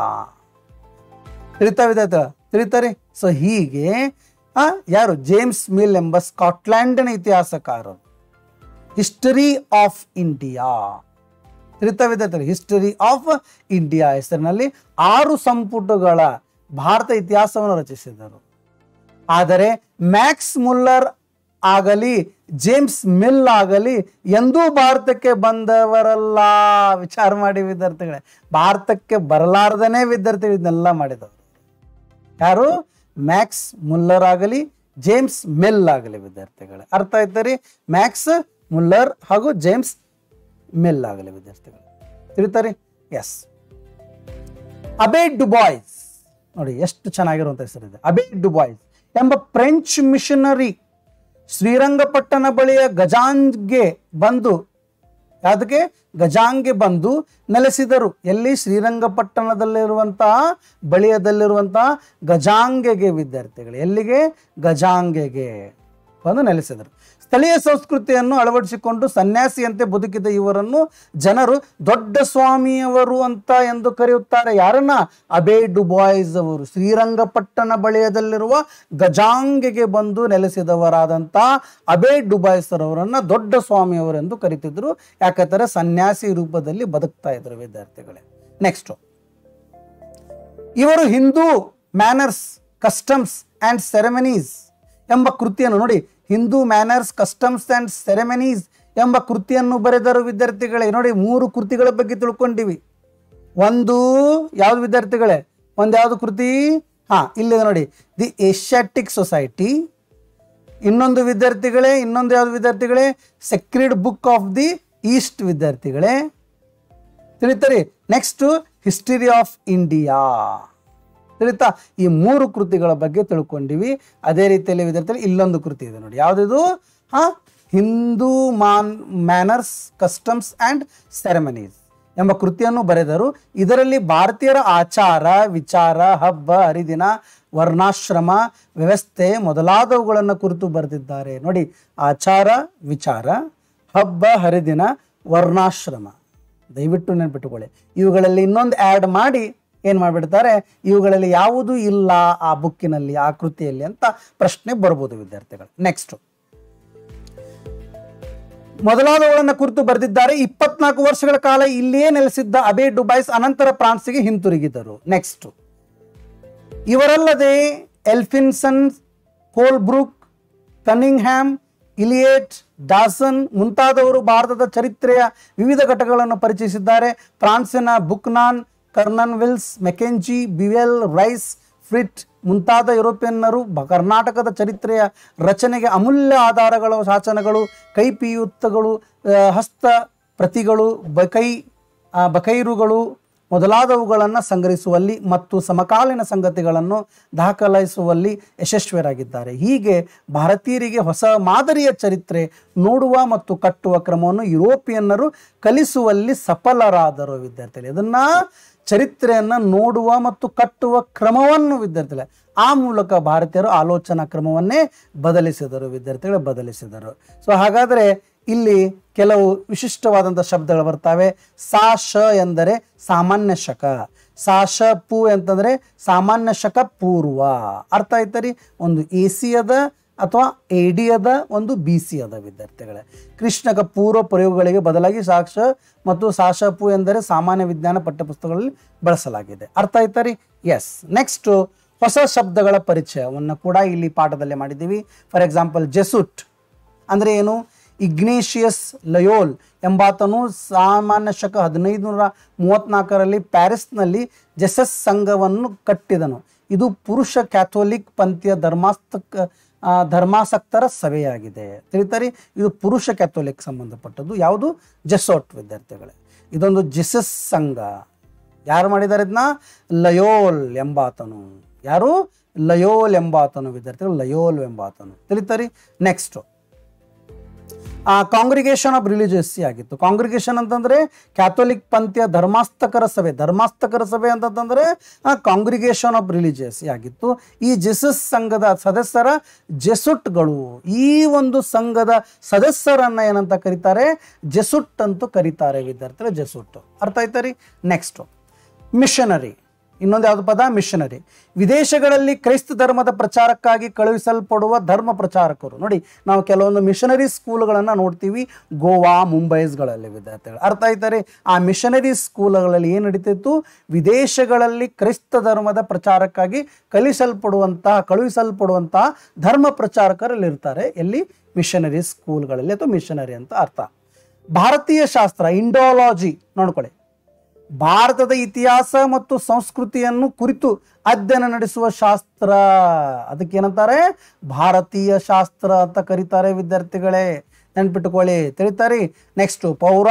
ತಿಳಿತಾ ವಿದ್ಯಾರ್ಥಿ ತಿಳಿತಾರೆ ಸೊ ಹೀಗೆ ಆ, ಯಾರು ಜೇಮ್ಸ್ ಮಿಲ್ ಎಂಬ ಸ್ಕಾಟ್ಲ್ಯಾಂಡಿನ ಇತಿಹಾಸಕಾರರು ಹಿಸ್ಟರಿ ಆಫ್ ಇಂಡಿಯಾ ತಿಳಿತಾ ವಿದ್ಯಾರ್ಥಿ ಹಿಸ್ಟರಿ ಆಫ್ ಇಂಡಿಯಾ ಹೆಸರಿನಲ್ಲಿ ಆರು ಸಂಪುಟಗಳ ಭಾರತ ಇತಿಹಾಸವನ್ನು ರಚಿಸಿದರು ಆದರೆ ಮ್ಯಾಕ್ಸ್ ಮುಲ್ಲರ್ ಆಗಲಿ ಜೇಮ್ಸ್ ಮಿಲ್ ಆಗಲಿ ಎಂದೂ ಭಾರತಕ್ಕೆ ಬಂದವರಲ್ಲ ವಿಚಾರ ಮಾಡಿ ವಿದ್ಯಾರ್ಥಿಗಳೇ ಭಾರತಕ್ಕೆ ಬರಲಾರ್ದನೇ ವಿದ್ಯಾರ್ಥಿಗಳು ಇದನ್ನೆಲ್ಲ ಮಾಡಿದವರು ಯಾರು ಮ್ಯಾಕ್ಸ್ ಮುಲ್ಲರ್ ಆಗಲಿ ಜೇಮ್ಸ್ ಮಿಲ್ ಆಗಲಿ ವಿದ್ಯಾರ್ಥಿಗಳೇ ಅರ್ಥ ಆಯ್ತಾ ರೀ ಮ್ಯಾಕ್ಸ್ ಮುಲ್ಲರ್ ಹಾಗೂ ಜೇಮ್ಸ್ ಮಿಲ್ ಆಗಲಿ ವಿದ್ಯಾರ್ಥಿಗಳು ತಿಳಿತಾರೆ ಎಸ್ ಅಬೇ ಡುಬಾಯ್ಸ್ ನೋಡಿ ಎಷ್ಟು ಚೆನ್ನಾಗಿರುವಂತ ಹೆಸರಿದೆ ಅಬೇ ಡುಬಾಯ್ಸ್ ಎಂಬ ಫ್ರೆಂಚ್ ಮಿಷನರಿ ಶ್ರೀರಂಗಪಟ್ಟಣ ಬಳಿಯ ಗಜಾಂಗ್ಗೆ ಬಂದು ಅದಕ್ಕೆ ಗಜಾಂಗೆ ಬಂದು ನೆಲೆಸಿದರು ಎಲ್ಲಿ ಶ್ರೀರಂಗಪಟ್ಟಣದಲ್ಲಿರುವಂತಹ ಬಳಿಯದಲ್ಲಿರುವಂತಹ ಗಜಾಂಗೆಗೆ ವಿದ್ಯಾರ್ಥಿಗಳು ಎಲ್ಲಿಗೆ ಗಜಾಂಗೆಗೆ ಬಂದು ನೆಲೆಸಿದರು ಸ್ಥಳೀಯ ಸಂಸ್ಕೃತಿಯನ್ನು ಅಳವಡಿಸಿಕೊಂಡು ಸನ್ಯಾಸಿಯಂತೆ ಬದುಕಿದ ಇವರನ್ನು ಜನರು ದೊಡ್ಡ ಸ್ವಾಮಿಯವರು ಅಂತ ಎಂದು ಕರೆಯುತ್ತಾರೆ ಯಾರನ್ನ ಅಬೇ ಡುಬಾಯ್ಸ್ ಅವರು ಶ್ರೀರಂಗಪಟ್ಟಣ ಬಳಿಯದಲ್ಲಿರುವ ಗಜಾಂಗೆಗೆ ಬಂದು ನೆಲೆಸಿದವರಾದಂಥ ಅಬೇ ಡುಬಾಯ್ಸ್ ಅವರನ್ನ ದೊಡ್ಡ ಸ್ವಾಮಿಯವರು ಎಂದು ಕರಿತಿದ್ರು ಯಾಕಂದರೆ ಸನ್ಯಾಸಿ ರೂಪದಲ್ಲಿ ಬದುಕ್ತಾ ಇದ್ರು ವಿದ್ಯಾರ್ಥಿಗಳೇ ನೆಕ್ಸ್ಟ್ ಇವರು Hindu Manners Customs and Ceremonies ಎಂಬ ಕೃತಿಯನ್ನು ನೋಡಿ Hindu Manners Customs and Ceremonies ಎಂಬ ಕೃತಿಯನ್ನು ಬರೆದರು ವಿದ್ಯಾರ್ಥಿಗಳೇ ನೋಡಿ ಮೂರು ಕೃತಿಗಳ ಬಗ್ಗೆ ತಿಳ್ಕೊಂಡಿವಿ ಒಂದು ಯಾವ್ದು ವಿದ್ಯಾರ್ಥಿಗಳೇ ಒಂದು ಯಾವುದು ಕೃತಿ ಹಾ ಇಲ್ಲಿದೆ ನೋಡಿ ದಿ ಏಷ್ಯಾಟಿಕ್ ಸೊಸೈಟಿ ಇನ್ನೊಂದು ವಿದ್ಯಾರ್ಥಿಗಳೇ ಇನ್ನೊಂದು ಯಾವ್ದು ವಿದ್ಯಾರ್ಥಿಗಳೇ Sacred book of the East ವಿದ್ಯಾರ್ಥಿಗಳೇ ತಿಳಿತಾರೆ ನೆಕ್ಸ್ಟ್ ಹಿಸ್ಟರಿ ಆಫ್ ಇಂಡಿಯಾ ತಿಳಿತಾ ಈ ಮೂರು ಕೃತಿಗಳ ಬಗ್ಗೆ ತಿಳ್ಕೊಂಡಿವಿ ಅದೇ ರೀತಿಯಲ್ಲಿ ವಿದ್ಯಾರ್ಥಿಗಳು ಇಲ್ಲೊಂದು ಕೃತಿ ಇದೆ ನೋಡಿ ಯಾವುದಿದು ಹಾ ಹಿಂದೂ ಮಾನ್ ಮ್ಯಾನರ್ಸ್ ಕಸ್ಟಮ್ಸ್ ಆ್ಯಂಡ್ ಸೆರೆಮನೀಸ್ ಎಂಬ ಕೃತಿಯನ್ನು ಬರೆದರು ಇದರಲ್ಲಿ ಭಾರತೀಯರ ಆಚಾರ ವಿಚಾರ ಹಬ್ಬ ಹರಿದಿನ ವರ್ಣಾಶ್ರಮ ವ್ಯವಸ್ಥೆ ಮೊದಲಾದವುಗಳನ್ನು ಕುರಿತು ಬರೆದಿದ್ದಾರೆ ನೋಡಿ ಆಚಾರ ವಿಚಾರ ಹಬ್ಬ ಹರಿದಿನ ವರ್ಣಾಶ್ರಮ ದಯವಿಟ್ಟು ನೆನ್ಪಿಟ್ಟುಕೊಳ್ಳಿ ಇವುಗಳಲ್ಲಿ ಇನ್ನೊಂದು ಆ್ಯಡ್ ಮಾಡಿ ಏನು ಮಾಡಿಬಿಡ್ತಾರೆ ಇವುಗಳಲ್ಲಿ ಯಾವುದು ಇಲ್ಲ ಆ ಬುಕ್ಕಿನಲ್ಲಿ ಆ ಕೃತಿಯಲ್ಲಿ ಅಂತ ಪ್ರಶ್ನೆ ಬರ್ಬೋದು ವಿದ್ಯಾರ್ಥಿಗಳು ನೆಕ್ಸ್ಟ್ ಮೊದಲಾದವುಗಳನ್ನು ಕುರಿತು ಬರೆದಿದ್ದಾರೆ ಇಪ್ಪತ್ನಾಲ್ಕು ವರ್ಷಗಳ ಕಾಲ ಇಲ್ಲಿಯೇ ನೆಲೆಸಿದ್ದ ಅಬೇ ಡುಬೈಸ್ ಅನಂತರ ಫ್ರಾನ್ಸ್ಗೆ ಹಿಂತಿರುಗಿದರು ನೆಕ್ಸ್ಟ್ ಇವರಲ್ಲದೆ ಎಲ್ಫಿನ್ಸನ್ ಕೋಲ್ಬ್ರೂಕ್ ಕನ್ನಿಂಗ್ಹ್ಯಾಮ್ ಇಲಿಯೇಟ್ ಡಾಸನ್ ಮುಂತಾದವರು ಭಾರತದ ಚರಿತ್ರೆಯ ವಿವಿಧ ಘಟಕಗಳನ್ನು ಪರಿಚಯಿಸಿದ್ದಾರೆ ಫ್ರಾನ್ಸಿನ ಬುಕ್ನಾನ್ ಕರ್ನನ್ ವಿಲ್ಸ್ ಮೆಕೆಂಜಿ ಬಿವೆಲ್ ರೈಸ್ ಫ್ರಿಟ್ ಮುಂತಾದ ಯುರೋಪಿಯನ್ನರು ಬ- ಕರ್ನಾಟಕದ ಚರಿತ್ರೆಯ ರಚನೆಗೆ ಅಮೂಲ್ಯ ಆಧಾರಗಳು ಶಾಸನಗಳು ಕೈಪಿಯುತ್ತಗಳು ಆ, ಹಸ್ತ ಪ್ರತಿಗಳು ಬಕೈ ಆ, ಬಕೈರುಗಳು ಮೊದಲಾದವುಗಳನ್ನು ಸಂಗ್ರಹಿಸುವಲ್ಲಿ ಮತ್ತು ಸಮಕಾಲೀನ ಸಂಗತಿಗಳನ್ನು ದಾಖಲಿಸುವಲ್ಲಿ ಯಶಸ್ವಿಯಾಗಿದ್ದಾರೆ ಹೀಗೆ ಭಾರತೀಯರಿಗೆ ಹೊಸ ಮಾದರಿಯ ಚರಿತ್ರೆ ನೋಡುವ ಮತ್ತು ಕಟ್ಟುವ ಕ್ರಮವನ್ನು ಯುರೋಪಿಯನ್ನರು ಕಲಿಸುವಲ್ಲಿ ಸಫಲರಾದರು ವಿದ್ಯಾರ್ಥಿಗಳು ಇದನ್ನ ಚರಿತ್ರೆಯನ್ನು ನೋಡುವ ಮತ್ತು ಕಟ್ಟುವ ಕ್ರಮವನ್ನು ವಿದ್ಯಾರ್ಥಿಗಳೇ ಆ ಮೂಲಕ ಭಾರತೀಯರು ಆಲೋಚನಾ ಕ್ರಮವನ್ನೇ ಬದಲಿಸಿದರು ವಿದ್ಯಾರ್ಥಿಗಳು ಬದಲಿಸಿದರು ಸೊ ಹಾಗಾದರೆ ಇಲ್ಲಿ ಕೆಲವು ವಿಶಿಷ್ಟವಾದಂಥ ಶಬ್ದಗಳು ಬರ್ತವೆ ಸಾ ಶ ಎಂದರೆ ಸಾಮಾನ್ಯ ಶಕ ಸಾ ಶ ಪು ಅಂತಂದರೆ ಸಾಮಾನ್ಯ ಶಕ ಪೂರ್ವ ಅರ್ಥ ಆಯ್ತರಿ ಒಂದು ಎ ಸಿ ಅದ ಅಥವಾ ಎ ಡಿ ಅದ ಒಂದು ಬಿ ಸಿ ಅದ ವಿದ್ಯಾರ್ಥಿಗಳೇ ಕೃಷ್ಣಕ ಪೂರ್ವ ಪ್ರಯೋಗಗಳಿಗೆ ಬದಲಾಗಿ ಸಾಕ್ಷ ಮತ್ತು ಸಾಶಪು ಎಂದರೆ ಸಾಮಾನ್ಯ ವಿಜ್ಞಾನ ಪಠ್ಯಪುಸ್ತಕಗಳಲ್ಲಿ ಬಳಸಲಾಗಿದೆ ಅರ್ಥ ಆಯ್ತಾ ರೀ ಎಸ್ ನೆಕ್ಸ್ಟ್ ಹೊಸ ಶಬ್ದಗಳ ಪರಿಚಯವನ್ನು ಕೂಡ ಇಲ್ಲಿ ಪಾಠದಲ್ಲಿ ಮಾಡಿದ್ದೀವಿ ಫಾರ್ ಎಕ್ಸಾಂಪಲ್ ಜೆಸುಟ್ ಅಂದರೆ ಏನು ಇಗ್ನೇಷಿಯಸ್ ಲಯೋಲ್ ಎಂಬಾತನು ಸಾಮಾನ್ಯ ಶಕ ಹದಿನೈದು ನೂರ ಮೂವತ್ನಾಲ್ಕರಲ್ಲಿ ಪ್ಯಾರಿಸ್ನಲ್ಲಿ ಜೆಸಸ್ ಸಂಘವನ್ನು ಕಟ್ಟಿದನು ಇದು ಪುರುಷ ಕ್ಯಾಥೋಲಿಕ್ ಪಂಥೀಯ ಧರ್ಮಾಸ್ತಕ ಆ, ಧರ್ಮಾಸಕ್ತರ ಸಭೆಯಾಗಿದೆ ತಿಳಿತಾರೆ ಇದು ಪುರುಷ ಕ್ಯಾಥೋಲಿಕ್ ಸಂಬಂಧಪಟ್ಟದ್ದು ಯಾವುದು ಜೆಸೋಟ್ ವಿದ್ಯಾರ್ಥಿಗಳೇ ಇದೊಂದು ಜೆಸಸ್ ಸಂಘ ಯಾರು ಮಾಡಿದ್ದಾರೆ ಇದನ್ನ ಲಯೋಲ್ ಎಂಬಾತನು ಯಾರು ಲಯೋಲ್ ಎಂಬಾತನು ವಿದ್ಯಾರ್ಥಿಗಳು ಲಯೋಲ್ ಎಂಬಾತನು ತಿಳಿತಾರೆ ನೆಕ್ಸ್ಟ್ ಆ ಕಾಂಗ್ರಿಗೇಷನ್ ಆಫ್ ರಿಲಿಜಿಯಸ್ಸಿ ಆಗಿತ್ತು ಕಾಂಗ್ರಿಗೇಷನ್ ಅಂತಂದ್ರೆ ಕ್ಯಾಥೋಲಿಕ್ ಪಂಥೀಯ ಧರ್ಮಾಸ್ತಕರ ಸಭೆ ಧರ್ಮಾಸ್ತಕರ ಸಭೆ ಅಂತಂದ್ರೆ ಆ ಕಾಂಗ್ರಿಗೇಷನ್ ಆಫ್ ರಿಲಿಜಿಯಸ್ಸಿ ಆಗಿತ್ತು ಈ ಜೆಸಸ್ ಸಂಘದ ಸದಸ್ಯರ ಜೆಸುಟ್ಗಳು ಈ ಒಂದು ಸಂಘದ ಸದಸ್ಯರನ್ನ ಏನಂತ ಕರೀತಾರೆ ಜೆಸುಟ್ ಅಂತೂ ಕರೀತಾರೆ ವಿದ್ಯಾರ್ಥಿಗಳು ಜೆಸುಟ್ ಅರ್ಥ ಆಯ್ತಾ ರೀ ನೆಕ್ಸ್ಟ್ ಮಿಷನರಿ ಇನ್ನೊಂದು ಯಾವುದು ಪದ ಮಿಷನರಿ ವಿದೇಶಗಳಲ್ಲಿ ಕ್ರೈಸ್ತ ಧರ್ಮದ ಪ್ರಚಾರಕ್ಕಾಗಿ ಕಳುಹಿಸಲ್ಪಡುವ ಧರ್ಮ ಪ್ರಚಾರಕರು ನೋಡಿ ನಾವು ಕೆಲವೊಂದು ಮಿಷನರಿ ಸ್ಕೂಲ್ಗಳನ್ನು ನೋಡ್ತೀವಿ ಗೋವಾ ಮುಂಬೈಸ್ಗಳಲ್ಲಿ ವಿದ್ಯಾರ್ಥಿಗಳು ಅರ್ಥ ಆಯ್ತಾರೆ ಆ ಮಿಷನರಿ ಸ್ಕೂಲ್ಗಳಲ್ಲಿ ಏನು ನಡೀತಿತ್ತು ವಿದೇಶಗಳಲ್ಲಿ ಕ್ರೈಸ್ತ ಧರ್ಮದ ಪ್ರಚಾರಕ್ಕಾಗಿ ಕಲಿಸಲ್ಪಡುವಂತಹ ಕಳುಹಿಸಲ್ಪಡುವಂತಹ ಧರ್ಮ ಪ್ರಚಾರಕರಲ್ಲಿ ಇರ್ತಾರೆ ಎಲ್ಲಿ ಮಿಷನರಿ ಸ್ಕೂಲ್ಗಳಲ್ಲಿ ಅಥವಾ ಮಿಷನರಿ ಅಂತ ಅರ್ಥ ಭಾರತೀಯ ಶಾಸ್ತ್ರ ಇಂಡೋಲಾಜಿ ನೋಡ್ಕೊಳ್ಳಿ ಭಾರತದ ಇತಿಹಾಸ ಮತ್ತು ಸಂಸ್ಕೃತಿಯನ್ನು ಕುರಿತು ಅಧ್ಯಯನ ನಡೆಸುವ ಶಾಸ್ತ್ರ ಅದಕ್ಕೇನಂತಾರೆ ಭಾರತೀಯ ಶಾಸ್ತ್ರ ಅಂತ ಕರೀತಾರೆ ವಿದ್ಯಾರ್ಥಿಗಳೇ ನೆನ್ಪಿಟ್ಟುಕೊಳ್ಳಿ ತಿಳಿತಾರೆ ನೆಕ್ಸ್ಟ್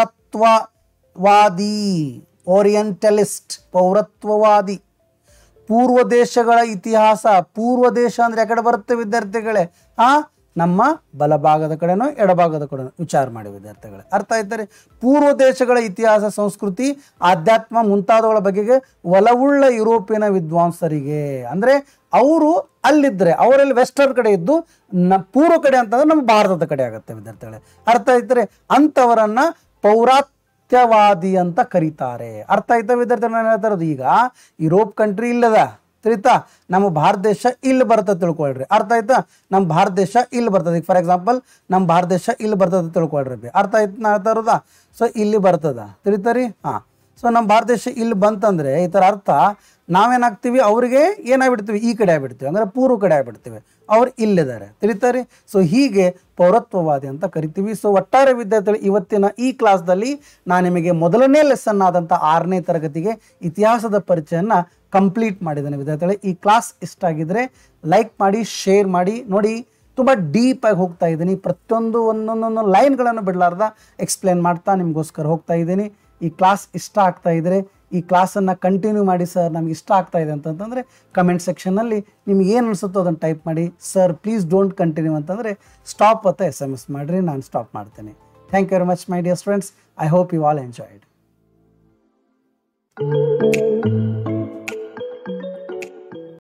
ಪೌರತ್ವವಾದಿ ಓರಿಯಂಟಲಿಸ್ಟ್ ಪೌರತ್ವವಾದಿ ಪೂರ್ವ ದೇಶಗಳ ಇತಿಹಾಸ ಪೂರ್ವ ದೇಶ ಅಂದ್ರೆ ಯಾಕಡೆ ಬರುತ್ತೆ ವಿದ್ಯಾರ್ಥಿಗಳೇ ಆ ನಮ್ಮ ಬಲಭಾಗದ ಕಡೆನೋ ಎಡಭಾಗದ ಕಡೆನೋ ವಿಚಾರ ಮಾಡಿ ವಿದ್ಯಾರ್ಥಿಗಳೇ ಅರ್ಥ ಆಯ್ತಾರೆ ಪೂರ್ವ ದೇಶಗಳ ಇತಿಹಾಸ ಸಂಸ್ಕೃತಿ ಆಧ್ಯಾತ್ಮ ಮುಂತಾದವುಗಳ ಬಗೆಗೆ ಒಲವುಳ್ಳ ಯುರೋಪಿಯನ್ ವಿದ್ವಾಂಸರಿಗೆ ಅಂದ್ರೆ ಅವರು ಅಲ್ಲಿದ್ರೆ ಅವರಲ್ಲಿ ವೆಸ್ಟರ್ನ್ ಕಡೆ ಇದ್ದು ನ ಪೂರ್ವ ಕಡೆ ಅಂತಂದ್ರೆ ನಮ್ಮ ಭಾರತದ ಕಡೆ ಆಗುತ್ತೆ ವಿದ್ಯಾರ್ಥಿಗಳೇ ಅರ್ಥ ಆಯ್ತಾರೆ ಅಂಥವರನ್ನ ಪೌರಾತ್ಯವಾದಿ ಅಂತ ಕರೀತಾರೆ ಅರ್ಥ ಆಯ್ತಾ ವಿದ್ಯಾರ್ಥಿಗಳು ನಾನು ಹೇಳ್ತಾ ಇರೋದು ಈಗ ಯುರೋಪ್ ಕಂಟ್ರಿ ಇಲ್ಲದ ತಿಳಿತಾ ನಮ್ಮ ಭಾರತ ದೇಶ ಇಲ್ಲಿ ಬರ್ತದೆ ತಿಳ್ಕೊಳ್ರಿ ಅರ್ಥ ಆಯ್ತಾ ನಮ್ಮ ಭಾರತ ದೇಶ ಇಲ್ಲಿ ಬರ್ತದೆ ಈಗ ಫಾರ್ ಎಕ್ಸಾಂಪಲ್ ನಮ್ಮ ಭಾರತ ದೇಶ ಇಲ್ಲಿ ಬರ್ತದೆ ತಿಳ್ಕೊಳ್ರಿ ಬಿ ಅರ್ಥ ಆಯ್ತು ನಾ ಹೇಳ್ತಾ ಇರೋದಾ ಸೊ ಇಲ್ಲಿ ಬರ್ತದ ತಿಳಿತಾರಿ ಹಾಂ ಸೊ ನಮ್ಮ ಭಾರತ ದೇಶ ಇಲ್ಲಿ ಬಂತಂದ್ರೆ ಈ ಥರ ಅರ್ಥ ನಾವೇನಾಗ್ತೀವಿ ಅವರಿಗೆ ಏನಾಗ್ಬಿಡ್ತೀವಿ ಈ ಕಡೆ ಆಗ್ಬಿಡ್ತೀವಿ ಅಂದರೆ ಪೂರ್ವ ಕಡೆ ಆಗ್ಬಿಡ್ತೀವಿ ಅವ್ರು ಇಲ್ಲಿದ್ದಾರೆ ತಿಳಿತಾರೆ ಸೊ ಹೀಗೆ ಪೌರತ್ವವಾದಿ ಅಂತ ಕರಿತೀವಿ ಸೊ ಒಟ್ಟಾರೆ ವಿದ್ಯಾರ್ಥಿಗಳು ಇವತ್ತಿನ ಈ ಕ್ಲಾಸ್ದಲ್ಲಿ ನಾನು ನಿಮಗೆ ಮೊದಲನೇ ಲೆಸನ್ ಆದಂಥ ಆರನೇ ತರಗತಿಗೆ ಇತಿಹಾಸದ ಪರಿಚಯನ ಕಂಪ್ಲೀಟ್ ಮಾಡಿದ್ದೇನೆ ವಿದ್ಯಾರ್ಥಿಗಳೇ ಈ ಕ್ಲಾಸ್ ಇಷ್ಟ ಆಗಿದ್ರೆ ಲೈಕ್ ಮಾಡಿ ಶೇರ್ ಮಾಡಿ ನೋಡಿ ತುಂಬ ಡೀಪಾಗಿ ಹೋಗ್ತಾ ಇದ್ದೀನಿ ಪ್ರತಿಯೊಂದು ಒಂದೊಂದೊಂದು ಲೈನ್ಗಳನ್ನು ಬಿಡಲಾರ್ದ ಎಕ್ಸ್ಪ್ಲೇನ್ ಮಾಡ್ತಾ ನಿಮಗೋಸ್ಕರ ಹೋಗ್ತಾ ಇದ್ದೀನಿ ಈ ಕ್ಲಾಸ್ ಇಷ್ಟ ಆಗ್ತಾ ಇದ್ರೆ ಈ ಕ್ಲಾಸನ್ನು ಕಂಟಿನ್ಯೂ ಮಾಡಿ ಸರ್ ನಮ್ಗೆ ಇಷ್ಟ ಆಗ್ತಾ ಇದೆ ಅಂತಂತಂದರೆ ಕಮೆಂಟ್ ಸೆಕ್ಷನ್ನಲ್ಲಿ ನಿಮ್ಗೆ ಏನು ಅನಿಸುತ್ತೋ ಅದನ್ನು ಟೈಪ್ ಮಾಡಿ ಸರ್ ಪ್ಲೀಸ್ ಡೋಂಟ್ ಕಂಟಿನ್ಯೂ ಅಂತಂದರೆ ಸ್ಟಾಪ್ ಅಂತ ಎಸ್ ಎಮ್ ಎಸ್ ಮಾಡಿರಿ ನಾನು ಸ್ಟಾಪ್ ಮಾಡ್ತೀನಿ thank you very much my dear friends I hope you all enjoyed